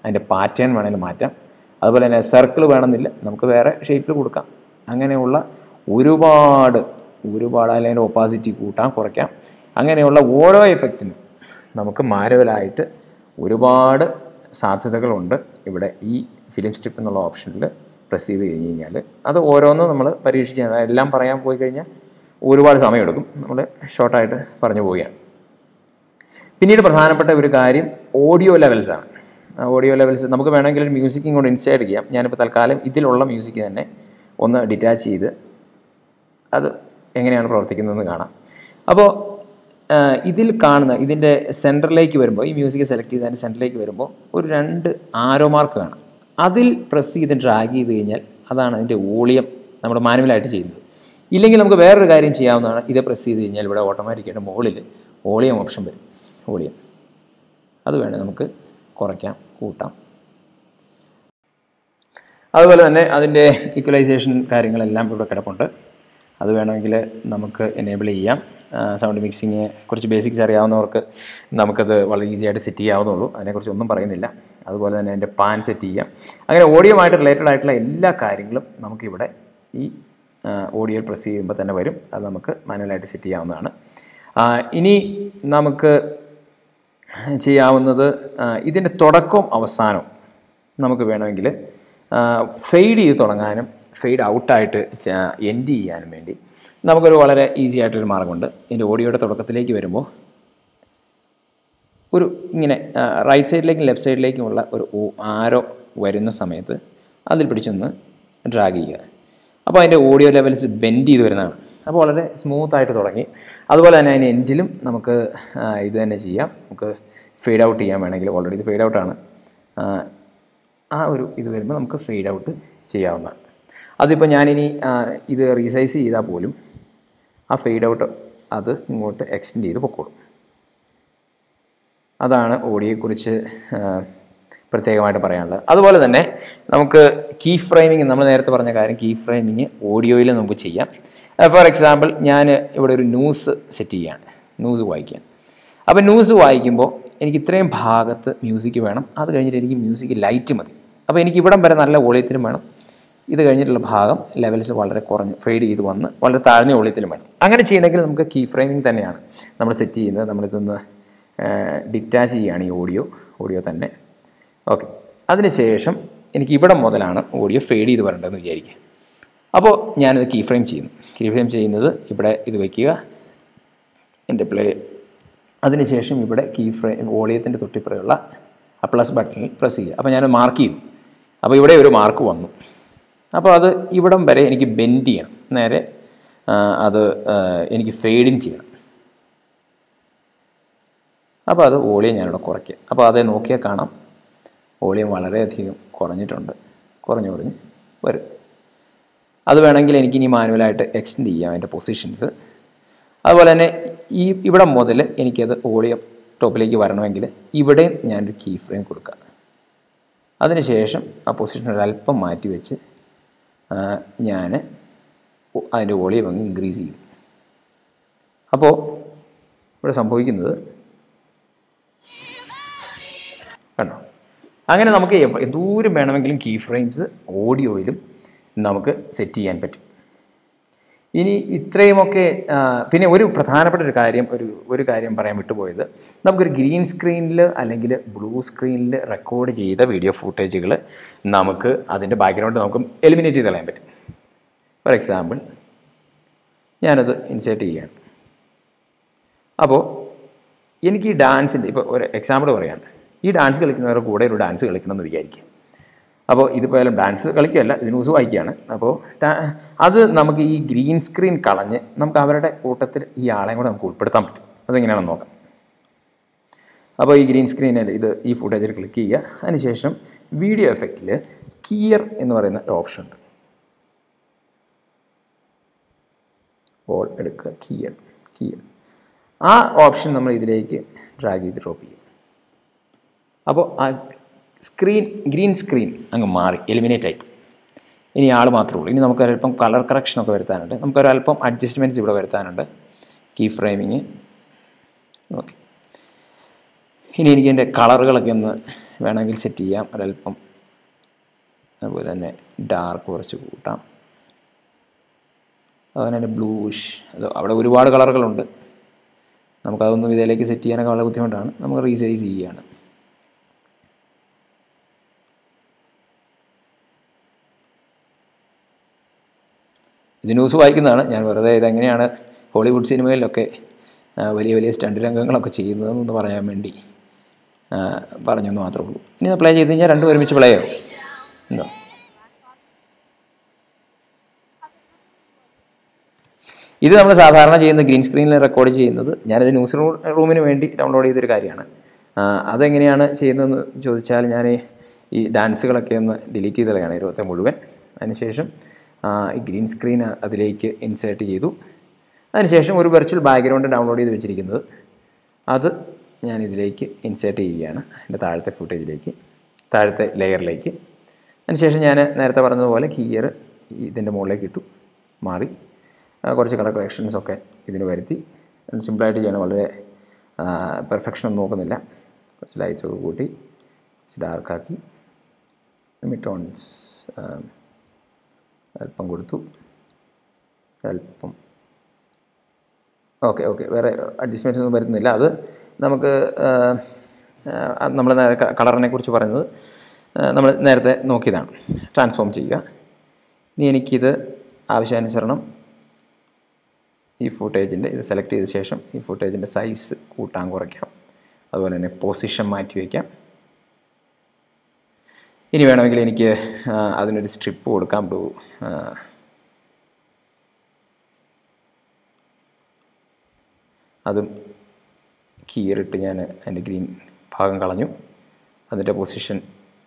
S1: അതിൻ്റെ പാറ്റേൺ വേണമെങ്കിൽ മാറ്റാം അതുപോലെ തന്നെ സർക്കിൾ വേണമെന്നില്ല നമുക്ക് വേറെ ഷേപ്പിൽ കൊടുക്കാം അങ്ങനെയുള്ള ഒരുപാട് ഒരുപാട് അല്ലെങ്കിൽ ഒപ്പാസിറ്റി കൂട്ടാം കുറയ്ക്കാം അങ്ങനെയുള്ള ഓരോ എഫക്റ്റിനും നമുക്ക് മാനുവലായിട്ട് ഒരുപാട് സാധ്യതകളുണ്ട് ഇവിടെ ഈ ഫിലിം സ്ട്രിപ്പ് എന്നുള്ള ഓപ്ഷനിൽ പ്രസ് ചെയ്ത് കഴിഞ്ഞ് കഴിഞ്ഞാൽ അത് ഓരോന്നും നമ്മൾ പരീക്ഷിച്ച് അതായത് എല്ലാം പറയാൻ പോയി കഴിഞ്ഞാൽ ഒരുപാട് സമയമെടുക്കും നമ്മൾ ഷോർട്ടായിട്ട് പറഞ്ഞു പോവുകയാണ് പിന്നീട് പ്രധാനപ്പെട്ട ഒരു കാര്യം ഓഡിയോ ലെവൽസ് ആണ് ഓഡിയോ ലെവൽസ് നമുക്ക് വേണമെങ്കിൽ ഒരു മ്യൂസിക്കും കൊണ്ട് ഇൻസൈഡ് ചെയ്യാം ഞാനിപ്പോൾ തൽക്കാലം ഇതിലുള്ള മ്യൂസിക് തന്നെ ഒന്ന് ഡിറ്റാച്ച് ചെയ്ത് അത് എങ്ങനെയാണ് പ്രവർത്തിക്കുന്നതെന്ന് കാണാം അപ്പോൾ ഇതിൽ കാണുന്ന ഇതിൻ്റെ സെൻറ്ററിലേക്ക് വരുമ്പോൾ ഈ മ്യൂസിക് സെലക്ട് ചെയ്തതിൻ്റെ സെൻറ്ററിലേക്ക് വരുമ്പോൾ ഒരു രണ്ട് ആരോ മാർക്ക് കാണാം അതിൽ പ്രസ് ചെയ്ത് ഡ്രാഗ് ചെയ്ത് കഴിഞ്ഞാൽ അതാണ് അതിൻ്റെ വോളിയം നമ്മുടെ മാനുവലായിട്ട് ചെയ്യുന്നത് ഇല്ലെങ്കിൽ നമുക്ക് വേറൊരു കാര്യം ചെയ്യാവുന്നതാണ് ഇത് പ്രസ് ചെയ്ത് കഴിഞ്ഞാൽ ഇവിടെ ഓട്ടോമാറ്റിക്കായിട്ട് മുകളിൽ വോളിയം ഓപ്ഷൻ വരും വോളിയം അത് വേണേൽ നമുക്ക് കുറയ്ക്കാം കൂട്ടാം അതുപോലെ തന്നെ അതിൻ്റെ ഈക്വലൈസേഷൻ കാര്യങ്ങളെല്ലാം ഇവിടെ കിടപ്പുണ്ട് അത് വേണമെങ്കിൽ നമുക്ക് എനേബിൾ ചെയ്യാം സൗണ്ട് മിക്സിങ് കുറച്ച് ബേസിക്സ് അറിയാവുന്നവർക്ക് നമുക്കത് വളരെ ഈസി ആയിട്ട് സെറ്റ് ചെയ്യാവുന്നുള്ളൂ അതിനെക്കുറിച്ച് ഒന്നും പറയുന്നില്ല അതുപോലെ തന്നെ അതിൻ്റെ പാൻ സെറ്റ് ചെയ്യാം അങ്ങനെ ഓഡിയോമായിട്ട് റിലേറ്റഡ് ആയിട്ടുള്ള എല്ലാ കാര്യങ്ങളും നമുക്കിവിടെ ഈ ഓഡിയോയിൽ പ്രസ് ചെയ്യുമ്പോൾ തന്നെ വരും അത് നമുക്ക് മാനുവലായിട്ട് സെറ്റ് ചെയ്യാവുന്നതാണ് ആ, ഇനി നമുക്ക് ചെയ്യാവുന്നത് ആ, ഇതിൻ്റെ തുടക്കവും അവസാനവും നമുക്ക് വേണമെങ്കിൽ ഫെയ്ഡ് ചെയ്ത് തുടങ്ങാനും ഫെയ്ഡ് ഔട്ടായിട്ട് എൻഡ് ചെയ്യാനും വേണ്ടി നമുക്കൊരു വളരെ ഈസി ആയിട്ടൊരു മാർഗമുണ്ട് ഇതിൻ്റെ ഓഡിയോയുടെ തുടക്കത്തിലേക്ക് വരുമ്പോൾ ഒരു ഇങ്ങനെ റൈറ്റ് സൈഡിലേക്കും ലെഫ്റ്റ് സൈഡിലേക്കുമുള്ള ഒരു ആരോ വരുന്ന സമയത്ത് അതിൽ പിടിച്ചൊന്ന് ഡ്രാഗ് ചെയ്യുക അപ്പോൾ അതിൻ്റെ ഓഡിയോ ലെവൽസ് ബെൻഡ് ചെയ്ത് വരുന്നതാണ് അപ്പോൾ വളരെ സ്മൂത്ത് ആയിട്ട് തുടങ്ങി അതുപോലെ തന്നെ അതിന് എൻഡിലും നമുക്ക് ആ, ഇത് തന്നെ ചെയ്യാം നമുക്ക് ഫെയ്ഡ് ഔട്ട് ചെയ്യാൻ വേണമെങ്കിൽ ഓൾറെഡി ഇത് ഫെയ്ഡ് ഔട്ടാണ് ആ ഒരു ഇത് വരുമ്പോൾ നമുക്ക് ഫെയ്ഡ് ഔട്ട് ചെയ്യാവുന്നതാണ് അതിപ്പോൾ ഞാനിനി ആ, ഇത് റീസൈസ് ചെയ്താൽ പോലും ആ ഫെയ്ഡ് ഔട്ട് അത് ഇങ്ങോട്ട് എക്സ്റ്റെൻഡ് ചെയ്ത് പൊക്കോളും അതാണ് ഓഡിയോയെക്കുറിച്ച് ആ, പ്രത്യേകമായിട്ട് പറയാനുള്ളത് അതുപോലെ തന്നെ നമുക്ക് കീ ഫ്രെയിമിങ് നമ്മൾ നേരത്തെ പറഞ്ഞ കാര്യം കീ ഫ്രെയിമിങ് ഓഡിയോയിൽ നമുക്ക് ചെയ്യാം ഫോർ എക്സാമ്പിൾ ഞാൻ ഇവിടെ ഒരു ന്യൂസ് സെറ്റ് ചെയ്യാണ് ന്യൂസ് വായിക്കാൻ അപ്പോൾ ന്യൂസ് വായിക്കുമ്പോൾ എനിക്ക് ഇത്രയും ഭാഗത്ത് മ്യൂസിക് വേണം അത് കഴിഞ്ഞിട്ട് എനിക്ക് മ്യൂസിക് ലൈറ്റ് മതി അപ്പോൾ എനിക്ക് ഇവിടം വരെ നല്ല വോളിയത്തിലും വേണം ഇത് കഴിഞ്ഞിട്ടുള്ള ഭാഗം ലെവൽസ് വളരെ കുറഞ്ഞ് ഫെയ്ഡ് ചെയ്ത് വന്ന് വളരെ താഴ്ന്ന വോളിയത്തിലും വേണം അങ്ങനെ ചെയ്യണമെങ്കിൽ നമുക്ക് കീ ഫ്രെയിമിംഗ് തന്നെയാണ് നമ്മൾ സെറ്റ് ചെയ്യുന്നത് നമ്മളിതൊന്ന് ഡിറ്റാച്ച് ചെയ്യുകയാണ് ഈ ഓഡിയോ ഓഡിയോ തന്നെ ഓക്കെ അതിനുശേഷം എനിക്ക് ഇവിടെ മുതലാണ് ഓഡിയോ ഫെയ്ഡ് ചെയ്ത് വരേണ്ടതെന്ന് വിചാരിക്കുക അപ്പോൾ ഞാനിത് കീ ഫ്രെയിം ചെയ്യുന്നു കീ ഫ്രെയിം ചെയ്യുന്നത് ഇവിടെ ഇത് വയ്ക്കുക എൻ്റെ പ്ലേ അതിനുശേഷം ഇവിടെ കീ ഫ്രെയിം വോളിയത്തിൻ്റെ തൊട്ടിപ്പുറയുള്ള ആ പ്ലസ് ബട്ടണിൽ പ്രസ് ചെയ്യുക അപ്പോൾ ഞാൻ മാർക്ക് ചെയ്തു അപ്പോൾ ഇവിടെ ഒരു മാർക്ക് വന്നു അപ്പോൾ അത് ഇവിടം വരെ എനിക്ക് ബെൻഡ് ചെയ്യണം നേരെ ആ, അത് ആ, എനിക്ക് ഫെയ്ഡിൻ ചെയ്യണം അപ്പോൾ അത് വോളിയം ഞാനിവിടെ കുറയ്ക്കുക അപ്പോൾ അത് നോക്കിയാൽ കാണാം വോളിയം വളരെയധികം കുറഞ്ഞിട്ടുണ്ട് കുറഞ്ഞു കുറഞ്ഞ് വരും അത് വേണമെങ്കിൽ എനിക്ക് ഇനി മാനുവലായിട്ട് എക്സ്റ്റെൻഡ് ചെയ്യാം അതിൻ്റെ പൊസിഷൻസ് അതുപോലെ തന്നെ ഈ ഇവിടെ മുതൽ എനിക്കത് വോളിയം ടോപ്പിലേക്ക് വരണമെങ്കിൽ ഇവിടെയും ഞാനൊരു കീ ഫ്രെയിം കൊടുക്കാം അതിനുശേഷം ആ പൊസിഷൻ ഒരല്പം മാറ്റി വെച്ച് ഞാൻ അതിൻ്റെ വോളിയം അങ്ങ് ഇൻക്രീസ് ചെയ്യും അപ്പോൾ ഇവിടെ സംഭവിക്കുന്നത് കണ്ടോ അങ്ങനെ നമുക്ക് എവ- ദൂരം വേണമെങ്കിലും കീ ഫ്രെയിംസ് ഓഡിയോയിലും നമുക്ക് സെറ്റ് ചെയ്യാൻ പറ്റും ഇനി ഇത്രയുമൊക്കെ ആ, പിന്നെ ഒരു പ്രധാനപ്പെട്ട ഒരു കാര്യം ഒരു ഒരു കാര്യം പറയാൻ വിട്ടുപോയത് നമുക്കൊരു ഗ്രീൻ സ്ക്രീനിൽ അല്ലെങ്കിൽ ബ്ലൂ സ്ക്രീനിൽ റെക്കോർഡ് ചെയ്ത വീഡിയോ ഫുട്ടേജുകൾ നമുക്ക് അതിൻ്റെ ബാക്ക്ഗ്രൗണ്ട് നമുക്ക് എലിമിനേറ്റ് ചെയ്ത് കളയാൻ പറ്റും ഫോർ എക്സാമ്പിൾ ഞാനത് ഇൻസേർട്ട് ചെയ്യുകയാണ് അപ്പോൾ എനിക്ക് ഈ ഡാൻസിൻ്റെ ഇപ്പോൾ ഒരു എക്സാമ്പിൾ പറയാം ഈ ഡാൻസ് കളിക്കുന്നവരുടെ കൂടെ ഒരു ഡാൻസ് കളിക്കണം എന്ന് വിചാരിക്കും അപ്പോൾ ഇതിപ്പോൾ ഏതായാലും ഡാൻസ് കളിക്കുകയല്ല ഇത് ന്യൂസ് വായിക്കുകയാണ് അപ്പോൾ ഡാ- അത് നമുക്ക് ഈ ഗ്രീൻ സ്ക്രീൻ കളഞ്ഞ് നമുക്ക് അവരുടെ കൂട്ടത്തിൽ ഈ ആളെയും കൂടെ നമുക്ക് ഉൾപ്പെടുത്താൻ പറ്റും അതെങ്ങനെയാണെന്ന് നോക്കാം അപ്പോൾ ഈ ഗ്രീൻ സ്ക്രീനിൽ ഇത് ഈ ഫുട്ടേജിൽ ക്ലിക്ക് ചെയ്യുക അതിനുശേഷം വീഡിയോ എഫക്റ്റിൽ കിയർ എന്ന് പറയുന്ന ഒരു ഓപ്ഷൻ ഉണ്ട് ഓൾ എടുക്കുക കിയർ കിയർ ആ ഓപ്ഷൻ നമ്മൾ ഇതിലേക്ക് ഡ്രാഗ് ചെയ്ത് ഡ്രോപ്പ് ചെയ്യും അപ്പോൾ ആ സ്ക്രീൻ ഗ്രീൻ സ്ക്രീൻ അങ്ങ് മാറി എലിമിനേറ്റ് ആയി ഇനി ആൾ മാത്രമേ ഉള്ളൂ ഇനി നമുക്ക് ഒരല്പം കളർ കറക്ഷനൊക്കെ വരുത്താനുണ്ട് നമുക്ക് ഒരല്പം അഡ്ജസ്റ്റ്മെൻറ്റ്സ് ഇവിടെ വരുത്താനുണ്ട് കീ ഫ്രെയിമിങ് ഓക്കെ ഇനി എനിക്ക് എൻ്റെ കളറുകളൊക്കെ ഒന്ന് വേണമെങ്കിൽ സെറ്റ് ചെയ്യാം ഒരല്പം അതുപോലെ തന്നെ ഡാർക്ക് കുറച്ച് കൂട്ടാം അതുപോലെ തന്നെ ബ്ലൂഷ് അത് അവിടെ ഒരുപാട് കളറുകളുണ്ട് നമുക്കതൊന്നും ഇതിലേക്ക് സെറ്റ് ചെയ്യാനൊക്കെ വളരെ ബുദ്ധിമുട്ടാണ് നമുക്ക് റീസൈസ് ചെയ്യുകയാണ് ഇത് ന്യൂസ് വായിക്കുന്നതാണ് ഞാൻ വെറുതെ ഇതെങ്ങനെയാണ് ഹോളിവുഡ് സിനിമയിലൊക്കെ ആ, വലിയ വലിയ സ്റ്റണ്ട് രംഗങ്ങളൊക്കെ ചെയ്യുന്നതെന്ന് പറയാൻ വേണ്ടി ആ, പറഞ്ഞെന്ന് മാത്രമേ ഉള്ളൂ ഇനി പ്ലേ ചെയ്ത് കഴിഞ്ഞാൽ രണ്ടും ഒരുമിച്ച് പ്ലേ ആവും എന്തോ ഇത് നമ്മൾ സാധാരണ ചെയ്യുന്ന ഗ്രീൻ സ്ക്രീനിൽ റെക്കോർഡ് ചെയ്യുന്നത് ഞാനിത് ന്യൂസ് റൂ റൂമിന് വേണ്ടി ഡൗൺലോഡ് ചെയ്തൊരു കാര്യമാണ് ആ, അതെങ്ങനെയാണ് ചെയ്യുന്നതെന്ന് ചോദിച്ചാൽ ഞാൻ ഈ ഡാൻസുകളൊക്കെ ഒന്ന് ഡിലീറ്റ് ചെയ്ത് കളയാണ് ഇരുപത്തെ മുഴുവൻ അതിനുശേഷം ആ, ഈ ഗ്രീൻ സ്ക്രീൻ അതിലേക്ക് ഇൻസേർട്ട് ചെയ്തു അതിനുശേഷം ഒരു വെർച്വൽ ബാക്ക്ഗ്രൗണ്ട് ഡൗൺലോഡ് ചെയ്ത് വെച്ചിരിക്കുന്നത് അത് ഞാൻ ഇതിലേക്ക് ഇൻസേർട്ട് ചെയ്യുകയാണ് എൻ്റെ താഴത്തെ ഫുട്ടേജിലേക്ക് താഴത്തെ ലെയറിലേക്ക് അതിനുശേഷം ഞാൻ നേരത്തെ പറഞ്ഞതുപോലെ കീയർ ഇതിൻ്റെ മുകളിലേക്ക് ഇട്ടു മാറി ആ, കുറച്ച് കളർ കറക്ഷൻസ് ഒക്കെ ഇതിന് വരുത്തി സിമ്പിളായിട്ട് ചെയ്യണം വളരെ പെർഫെക്ഷൻ ഒന്നും നോക്കുന്നില്ല കുറച്ച് ലൈറ്റ്സ് ഒക്കെ കൂട്ടി കുറച്ച് ഡാർക്കാക്കി മിറ്റോൺസ് അല്പം കൊടുത്തു അല്പം ഓക്കെ ഓക്കെ വേറെ അഡ്ജസ്റ്റ്മെൻറ്റ്സ് ഒന്നും വരുന്നില്ല അത് നമുക്ക് നമ്മൾ കളറിനെ കുറിച്ച് പറഞ്ഞത് നമ്മൾ നേരത്തെ നോക്കിയതാണ് ട്രാൻസ്ഫോം ചെയ്യുക ഇനി എനിക്കിത് ആവശ്യാനുസരണം ഈ ഫുട്ടേജിൻ്റെ ഇത് സെലക്ട് ചെയ്ത ശേഷം ഈ ഫുട്ടേജിൻ്റെ സൈസ് കൂട്ടാൻ കുറയ്ക്കാം അതുപോലെ തന്നെ പൊസിഷൻ മാറ്റി വയ്ക്കാം ഇനി വേണമെങ്കിൽ എനിക്ക് ആ, അതിനൊരു സ്ട്രിപ്പ് കൊടുക്കാം ബ്ലൂ അതും കീറിട്ട് ഞാൻ അതിൻ്റെ ഗ്രീൻ ഭാഗം കളഞ്ഞു അതിൻ്റെ പൊസിഷൻ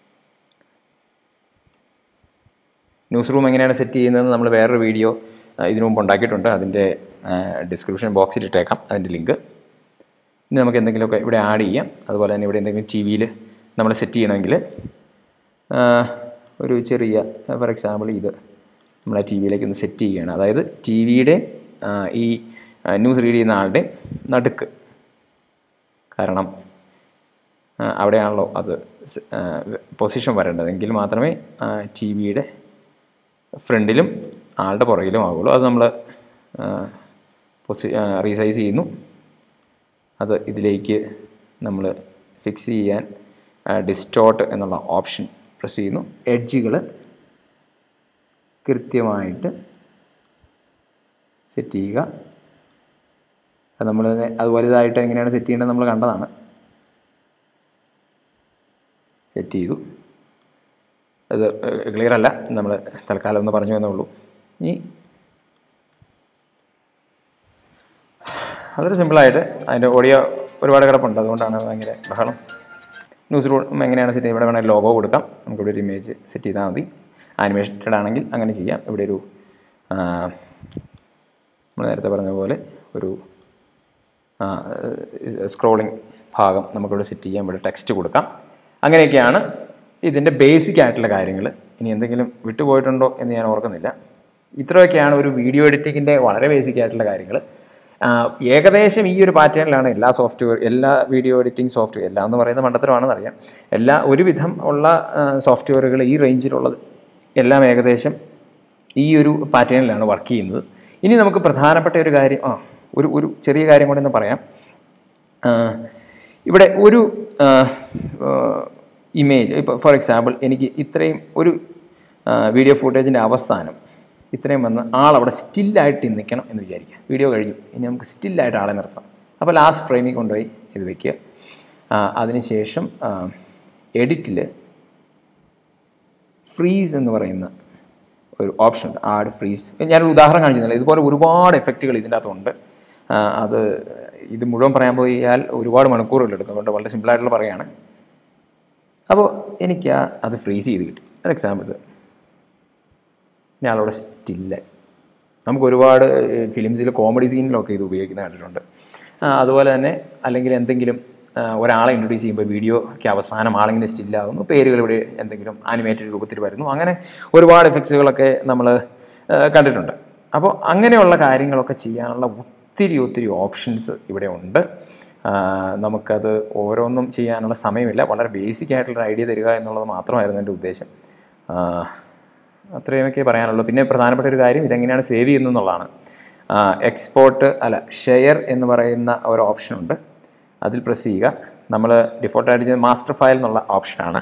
S1: ന്യൂസ് റൂം എങ്ങനെയാണ് സെറ്റ് ചെയ്യുന്നത് നമ്മൾ വേറൊരു വീഡിയോ ഇതിനു മുമ്പ് ഉണ്ടാക്കിയിട്ടുണ്ട് അതിൻ്റെ ഡിസ്ക്രിപ്ഷൻ ബോക്സിൽ ഇട്ടേക്കാം അതിൻ്റെ ലിങ്ക് ഇനി നമുക്ക് എന്തെങ്കിലുമൊക്കെ ഇവിടെ ആഡ് ചെയ്യാം അതുപോലെ തന്നെ ഇവിടെ എന്തെങ്കിലും ടി വിയിൽ നമ്മൾ സെറ്റ് ചെയ്യണമെങ്കിൽ ആ, ഒരു ചെറിയ ഫോർ എക്സാമ്പിൾ ഇത് നമ്മൾ ആ ടി വിയിലേക്ക് ഒന്ന് സെറ്റ് ചെയ്യുകയാണ് അതായത് ടി വിയുടെ ഈ ന്യൂസ് റീഡ് ചെയ്യുന്ന ആളുടെ നടുക്ക് കാരണം ആ, അവിടെയാണല്ലോ അത് പൊസിഷൻ വരേണ്ടത് എങ്കിൽ മാത്രമേ ടി വിയുടെ ഫ്രണ്ടിലും ആളുടെ പുറകിലും ആവുള്ളൂ അത് നമ്മൾ പൊസി റീസൈസ് ചെയ്യുന്നു അത് ഇതിലേക്ക് നമ്മൾ ഫിക്സ് ചെയ്യാൻ ഡിസ്റ്റോട്ട് എന്നുള്ള ഓപ്ഷൻ പ്രസ് ചെയ്യുന്നു എഡ്ജുകൾ കൃത്യമായിട്ട് സെറ്റ് ചെയ്യുക അത് നമ്മൾ അത് വലുതായിട്ട് എങ്ങനെയാണ് സെറ്റ് ചെയ്യേണ്ടത് നമ്മൾ കണ്ടതാണ് സെറ്റ് ചെയ്തു അത് ക്ലിയർ അല്ല നമ്മൾ തൽക്കാലം ഒന്ന് പറഞ്ഞു എന്നേ ഉള്ളൂ ഇനി അതൊരു സിമ്പിളായിട്ട് അതിൻ്റെ ഓഡിയോ ഒരുപാട് കിടപ്പുണ്ട് അതുകൊണ്ടാണ് ഭയങ്കര ബഹളം ന്യൂസ് റൂം എങ്ങനെയാണ് സെറ്റ് ഇവിടെ വേണമെങ്കിൽ ലോഗോ കൊടുക്കാം നമുക്കിവിടെ ഒരു ഇമേജ് സെറ്റ് ചെയ്താൽ മതി ആനിമേറ്റഡ് ആണെങ്കിൽ അങ്ങനെ ചെയ്യാം ഇവിടെ ഒരു നമ്മൾ നേരത്തെ പറഞ്ഞ പോലെ ഒരു സ്ക്രോളിംഗ് ഭാഗം നമുക്കിവിടെ സെറ്റ് ചെയ്യാം ഇവിടെ ടെക്സ്റ്റ് കൊടുക്കാം അങ്ങനെയൊക്കെയാണ് ഇതിൻ്റെ ബേസിക് ആയിട്ടുള്ള കാര്യങ്ങൾ ഇനി എന്തെങ്കിലും വിട്ടുപോയിട്ടുണ്ടോ എന്ന് ഞാൻ ഓർക്കുന്നില്ല ഇത്രയൊക്കെയാണ് ഒരു വീഡിയോ എഡിറ്റിങ്ങിൻ്റെ വളരെ ബേസിക് ആയിട്ടുള്ള കാര്യങ്ങൾ ഏകദേശം ഈ ഒരു പാറ്റേണിലാണ് എല്ലാ സോഫ്റ്റ്വെയർ എല്ലാ വീഡിയോ എഡിറ്റിംഗ് സോഫ്റ്റ്വെയർ എല്ലാം എന്ന് പറയുന്ന മണ്ടത്തരമാണെന്ന് അറിയാം എല്ലാ ഒരുവിധം ഉള്ള സോഫ്റ്റ്വെയറുകൾ ഈ റേഞ്ചിലുള്ളത് എല്ലാം ഏകദേശം ഈ ഒരു പാറ്റേണിലാണ് വർക്ക് ചെയ്യുന്നത് ഇനി നമുക്ക് പ്രധാനപ്പെട്ട ഒരു കാര്യം ആ ഒരു ഒരു ചെറിയ കാര്യം കൂടെ ഒന്ന് പറയാം ആ, ഇവിടെ ഒരു ഇമേജ് ഇപ്പോൾ ഫോർ എക്സാമ്പിൾ എനിക്ക് ഇത്രയും ഒരു വീഡിയോ ഫുട്ടേജിൻ്റെ അവസാനം ഇത്രയും വന്ന് ആളവിടെ സ്റ്റില്ലായിട്ട് നിൽക്കണം എന്ന് വിചാരിക്കുക വീഡിയോ കഴിഞ്ഞു ഇനി നമുക്ക് സ്റ്റില്ലായിട്ട് ആളെ നിർത്താം അപ്പോൾ ലാസ്റ്റ് ഫ്രെയിമിൽ കൊണ്ടുപോയി ഇത് വയ്ക്കുക ആ, അതിനുശേഷം എഡിറ്റിൽ ഫ്രീസ് എന്ന് പറയുന്ന ഒരു ഓപ്ഷൻ ഉണ്ട് ആഡ് ഫ്രീസ് ഞാനൊരു ഉദാഹരണം കാണിച്ചിരുന്നില്ല ഇതുപോലെ ഒരുപാട് എഫക്റ്റുകൾ ഇതിൻ്റെ അകത്തുണ്ട് ആ, അത് ഇത് മുഴുവൻ പറയാൻ പോയാൽ ഒരുപാട് മണിക്കൂറുകൾ എടുക്കും അതുകൊണ്ട് വളരെ സിമ്പിളായിട്ടുള്ള പറയുകയാണ് അപ്പോൾ എനിക്ക് ആ അത് ഫ്രീസ് ചെയ്ത് കിട്ടി ഫോർ എക്സാമ്പിൾ ഞാനവിടെ സ്റ്റില്ലായി നമുക്ക് ഒരുപാട് ഫിലിംസിൽ കോമഡി സീനിലൊക്കെ ഇത് ഉപയോഗിക്കുന്ന കണ്ടിട്ടുണ്ട് ആ, അതുപോലെ തന്നെ അല്ലെങ്കിൽ എന്തെങ്കിലും ആ, ഒരാളെ ഇൻട്രൊഡ്യൂസ് ചെയ്യുമ്പോൾ വീഡിയോയ്ക്ക് അവസാനം ആളിങ്ങനെ സ്റ്റില്ലാകുന്നു പേരുകൾ ഇവിടെ എന്തെങ്കിലും ആനിമേറ്റഡ് രൂപത്തിൽ വരുന്നു അങ്ങനെ ഒരുപാട് എഫക്ട്സുകളൊക്കെ നമ്മൾ കണ്ടിട്ടുണ്ട് അപ്പോൾ അങ്ങനെയുള്ള കാര്യങ്ങളൊക്കെ ചെയ്യാനുള്ള ഒത്തിരി ഒത്തിരി ഓപ്ഷൻസ് ഇവിടെ ഉണ്ട് ആ, നമുക്കത് ഓരോന്നും ചെയ്യാനുള്ള സമയമില്ല വളരെ ബേസിക് ആയിട്ടുള്ള ഐഡിയ തരിക എന്നുള്ളത് മാത്രമായിരുന്നു എൻ്റെ ഉദ്ദേശം ആ, അത്രയുമൊക്കെ പറയാനുള്ളൂ പിന്നെ പ്രധാനപ്പെട്ട ഒരു കാര്യം ഇതെങ്ങനെയാണ് സേവ് ചെയ്യുന്നത് എന്നുള്ളതാണ് എക്സ്പോർട്ട് അല്ല ഷെയർ എന്ന് പറയുന്ന ഒരു ഓപ്ഷനുണ്ട് അതിൽ പ്രസ് ചെയ്യുക നമ്മൾ ഡിഫോൾട്ടായിട്ട് ചെയ്യുന്നത് മാസ്റ്റർ ഫയൽ എന്നുള്ള ഓപ്ഷനാണ്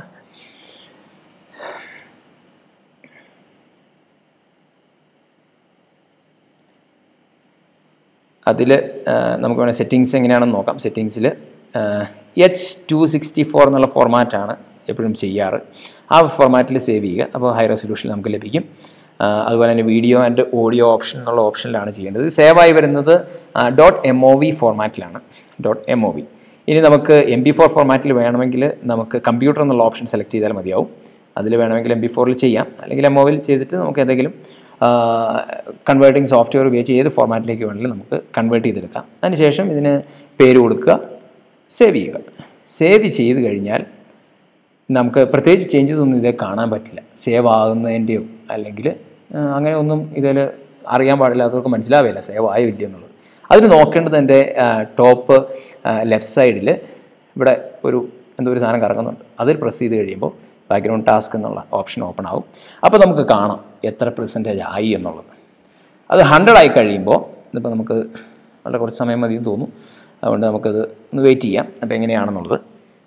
S1: അതിൽ നമുക്ക് വേണേൽ സെറ്റിങ്സ് എങ്ങനെയാണെന്ന് നോക്കാം സെറ്റിങ്സിൽ എച്ച് ടു സിക്സ്റ്റി ഫോർ എന്നുള്ള ഫോർമാറ്റാണ് എപ്പോഴും ചെയ്യാറ് ആ ഫോർമാറ്റിൽ സേവ് ചെയ്യുക അപ്പോൾ ഹൈ റെസൊല്യൂഷൻ നമുക്ക് ലഭിക്കും ആ, അതുപോലെ തന്നെ വീഡിയോ ആൻഡ് ഓഡിയോ ഓപ്ഷൻ എന്നുള്ള ഓപ്ഷനിലാണ് ചെയ്യേണ്ടത് സേവ് ആയി വരുന്നത് ഡോട്ട് എം ഒ വി ഫോർമാറ്റിലാണ് ഡോട്ട് എം ഒ വി ഇനി നമുക്ക് എം ബി ഫോർ ഫോർമാറ്റിൽ വേണമെങ്കിൽ നമുക്ക് കമ്പ്യൂട്ടർ എന്നുള്ള ഓപ്ഷൻ സെലക്ട് ചെയ്താൽ മതിയാവും അതിൽ വേണമെങ്കിൽ എം ബി ഫോറിൽ ചെയ്യാം അല്ലെങ്കിൽ എം ഒ വിൽ ചെയ്തിട്ട് നമുക്ക് എന്തെങ്കിലും കൺവേർട്ടിംഗ് സോഫ്റ്റ്വെയർ ഉപയോഗിച്ച് ഏത് ഫോർമാറ്റിലേക്ക് വേണമെങ്കിലും നമുക്ക് കൺവേർട്ട് ചെയ്തെടുക്കാം അതിനുശേഷം ഇതിന് പേര് കൊടുക്കുക സേവ് ചെയ്യുക സേവ് ചെയ്ത് കഴിഞ്ഞാൽ നമുക്ക് പ്രത്യേകിച്ച് ചേഞ്ചസ് ഒന്നും ഇതിൽ കാണാൻ പറ്റില്ല സേവ് ആകുന്നതിൻ്റെയോ അല്ലെങ്കിൽ ആ, അങ്ങനെ ഒന്നും ഇതിൽ അറിയാൻ പാടില്ലാത്തവർക്ക് മനസ്സിലാവില്ല സേവ് ആയോ ഇല്ലയോ എന്നുള്ളത് അതിന് നോക്കേണ്ടത് എൻ്റെ ടോപ്പ് ലെഫ്റ്റ് സൈഡിൽ ഇവിടെ ഒരു എന്തോ ഒരു സാധനം കറങ്ങുന്നുണ്ട് അതിൽ പ്രസ് ചെയ്ത് കഴിയുമ്പോൾ ബാക്ക്ഗ്രൗണ്ട് ടാസ്ക് എന്നുള്ള ഓപ്ഷൻ ഓപ്പൺ ആവും അപ്പോൾ നമുക്ക് കാണാം എത്ര പെർസെൻറ്റേജ് ആയി എന്നുള്ളത് അത് ഹൺഡ്രഡ് ആയി കഴിയുമ്പോൾ ഇതിപ്പോൾ നമുക്ക് വളരെ കുറച്ച് സമയം മതിയെന്ന് തോന്നും അതുകൊണ്ട് നമുക്കത് ഒന്ന് വെയിറ്റ് ചെയ്യാം അപ്പോൾ എങ്ങനെയാണെന്നുള്ളത്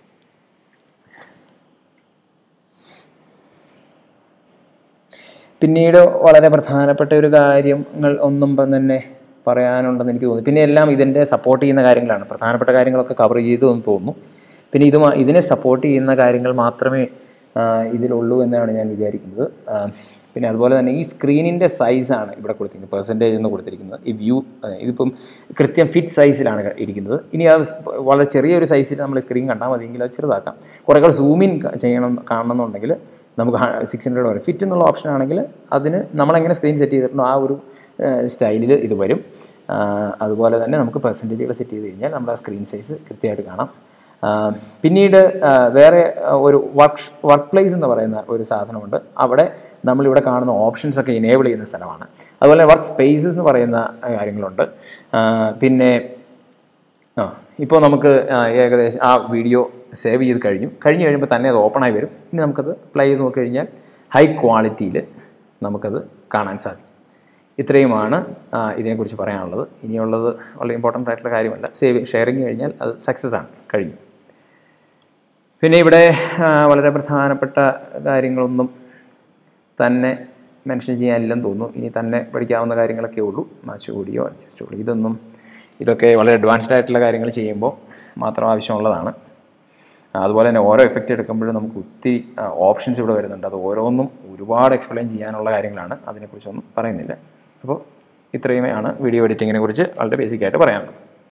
S1: പിന്നീട് വളരെ പ്രധാനപ്പെട്ട ഒരു കാര്യങ്ങൾ ഒന്നും ഇപ്പം തന്നെ പറയാനുണ്ടെന്ന് എനിക്ക് തോന്നുന്നു പിന്നെ എല്ലാം ഇതിൻ്റെ സപ്പോർട്ട് ചെയ്യുന്ന കാര്യങ്ങളാണ് പ്രധാനപ്പെട്ട കാര്യങ്ങളൊക്കെ കവർ ചെയ്തു എന്ന് തോന്നുന്നു പിന്നെ ഇത് മാ- ഇതിനെ സപ്പോർട്ട് ചെയ്യുന്ന കാര്യങ്ങൾ മാത്രമേ ആ, ഇതിലുള്ളൂ എന്നാണ് ഞാൻ വിചാരിക്കുന്നത് ആ, പിന്നെ അതുപോലെ തന്നെ ഈ സ്ക്രീനിൻ്റെ സൈസാണ് ഇവിടെ കൊടുത്തിരിക്കുന്നത് പെർസെൻറ്റേജ് എന്ന് കൊടുത്തിരിക്കുന്നത് ഈ വ്യൂ ഇതിപ്പം കൃത്യം ഫിറ്റ് സൈസിലാണ് ഇരിക്കുന്നത് ഇനി അത് സ് വളരെ ചെറിയൊരു സൈസിൽ നമ്മൾ സ്ക്രീൻ കണ്ടാൽ മതിയെങ്കിൽ അത് ചെറുതാക്കാം കുറേ കൂടെ സൂമിൻ ചെയ്യണം കാണണമെന്നുണ്ടെങ്കിൽ നമുക്ക് സിക്സ് ഹൺഡ്രഡ് വരും ഫിറ്റ് എന്നുള്ള ഓപ്ഷൻ ആണെങ്കിൽ അതിന് നമ്മളെങ്ങനെ സ്ക്രീൻ സെറ്റ് ചെയ്തിട്ടുണ്ടോ ആ ഒരു സ്റ്റൈലിൽ ഇത് വരും ആ, അതുപോലെ തന്നെ നമുക്ക് പെർസെൻറ്റേജുകൾ സെറ്റ് ചെയ്ത് കഴിഞ്ഞാൽ നമ്മുടെ സ്ക്രീൻ സൈസ് കൃത്യമായിട്ട് കാണാം ആ, പിന്നീട് ആ, വേറെ ആ, ഒരു വർക്ക് വർക്ക് പ്ലേസ് എന്ന് പറയുന്ന ഒരു സാധനമുണ്ട് അവിടെ നമ്മളിവിടെ കാണുന്ന ഓപ്ഷൻസ് ഒക്കെ ഇനേബിൾ ചെയ്യുന്ന സ്ഥലമാണ് അതുപോലെ വർക്ക് സ്പേസസ് എന്ന് പറയുന്ന ആ, കാര്യങ്ങളുണ്ട് ആ, പിന്നെ ആ ഇപ്പോൾ നമുക്ക് ആ, ഏകദേശം ആ വീഡിയോ സേവ് ചെയ്ത് കഴിഞ്ഞു കഴിഞ്ഞ് കഴിയുമ്പോൾ തന്നെ അത് ഓപ്പൺ ആയി വരും ഇനി നമുക്കത് പ്ലേ ചെയ്ത് നോക്കി കഴിഞ്ഞാൽ ഹൈ ക്വാളിറ്റിയിൽ നമുക്കത് കാണാൻ സാധിക്കും ഇത്രയുമാണ് ആ, ഇതിനെക്കുറിച്ച് പറയാനുള്ളത് ഇനിയുള്ളത് വളരെ ഇമ്പോർട്ടൻ്റ് ആയിട്ടുള്ള കാര്യമല്ല സേവ് ഷെയറിങ് കഴിഞ്ഞാൽ അത് സക്സസ് ആണ് കഴിഞ്ഞു പിന്നെ ഇവിടെ ആ, വളരെ പ്രധാനപ്പെട്ട കാര്യങ്ങളൊന്നും തന്നെ മെൻഷൻ ചെയ്യാനില്ലെന്ന് തോന്നുന്നു ഇനി തന്നെ പഠിക്കാവുന്ന കാര്യങ്ങളൊക്കെ ഉള്ളൂ മാച്ച് കൂടിയോ അഡ്ജസ്റ്റ് കൂടിയോ ഇതൊന്നും ഇതൊക്കെ വളരെ അഡ്വാൻസ്ഡ് ആയിട്ടുള്ള കാര്യങ്ങൾ ചെയ്യുമ്പോൾ മാത്രം ആവശ്യമുള്ളതാണ് അതുപോലെ തന്നെ ഓരോ എഫക്റ്റ് എടുക്കുമ്പോഴും നമുക്ക് ഒത്തിരി ഓപ്ഷൻസ് ഇവിടെ വരുന്നുണ്ട് അത് ഓരോന്നും ഒരുപാട് എക്സ്പ്ലെയിൻ ചെയ്യാനുള്ള കാര്യങ്ങളാണ് അതിനെക്കുറിച്ചൊന്നും പറയുന്നില്ല അപ്പോൾ ഇത്രയുമാണ് വീഡിയോ എഡിറ്റിങ്ങിനെ കുറിച്ച് വളരെ ബേസിക്കായിട്ട് പറയാനുള്ളത്